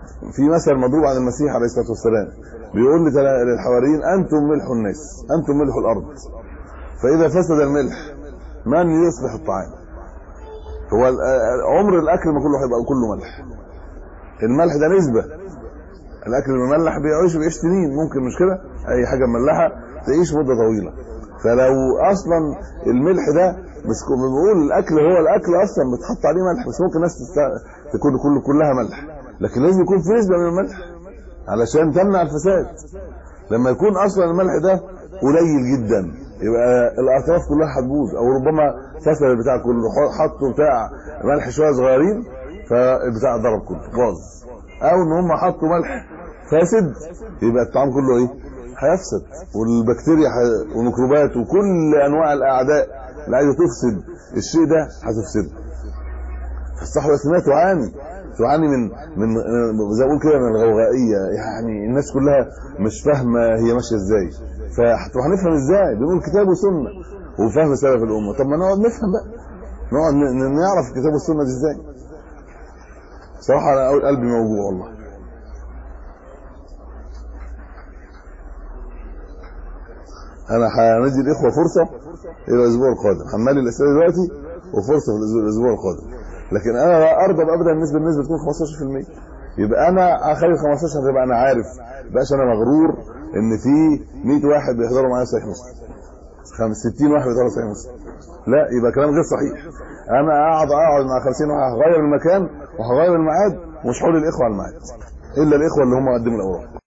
في مثل مضروب عن المسيح عليه الصلاه والسلام بيقول لتلا- للحواريين انتم ملح الناس انتم ملح الارض فاذا فسد الملح من يصلح الطعام هو ال- عمر الاكل ما كله هيبقى كله ملح الملح ده نسبه الاكل المملح بيعيش بيعيش سنين ممكن مش كده اي حاجه مملحه تعيش مده طويله فلو اصلا الملح ده بس كو- بنقول الاكل هو الاكل اصلا بتحط عليه ملح بس ممكن الناس تست- تكون كل كلها ملح لكن لازم يكون في نسبه من الملح علشان تمنع الفساد لما يكون اصلا الملح ده قليل جدا يبقى الاطراف كلها هتبوظ او ربما فسد البتاع كله ح- حطوا بتاع ملح شويه صغيرين فالبتاع ضرب كله باظ او ان هم حطوا ملح فاسد يبقى الطعام كله ايه هيفسد والبكتيريا ح- والميكروبات وكل انواع الاعداء اللي عايزه تفسد الشيء ده هتفسده فالصحوه الاسلاميه تعاني تعاني من من زي ما اقول كده من الغوغائيه يعني الناس كلها مش فاهمه هي ماشيه ازاي فهنفهم ازاي بنقول كتاب وسنه وفهم سلف الامه طب ما نقعد نفهم بقى نقعد ن- ن- نعرف الكتاب والسنه دي ازاي صراحه انا أقول قلبي موجوع والله انا هندي الاخوه فرصه الى الاسبوع القادم هنملي الاسئله دلوقتي وفرصه في الأسبوع- الاسبوع القادم لكن انا لا ارضى ابدا النسبه النسبه تكون 15% يبقى انا اخلي 15 يبقى انا عارف بقاش انا مغرور ان في 100 واحد بيحضروا معايا صحيح مسلم 60 واحد بيحضروا صحيح مسلم لا يبقى كلام غير صحيح انا اقعد اقعد مع 50 واحد هغير المكان وهغير الميعاد ومش هقول الاخوه على الميعاد الا الاخوه اللي هم قدموا الاوراق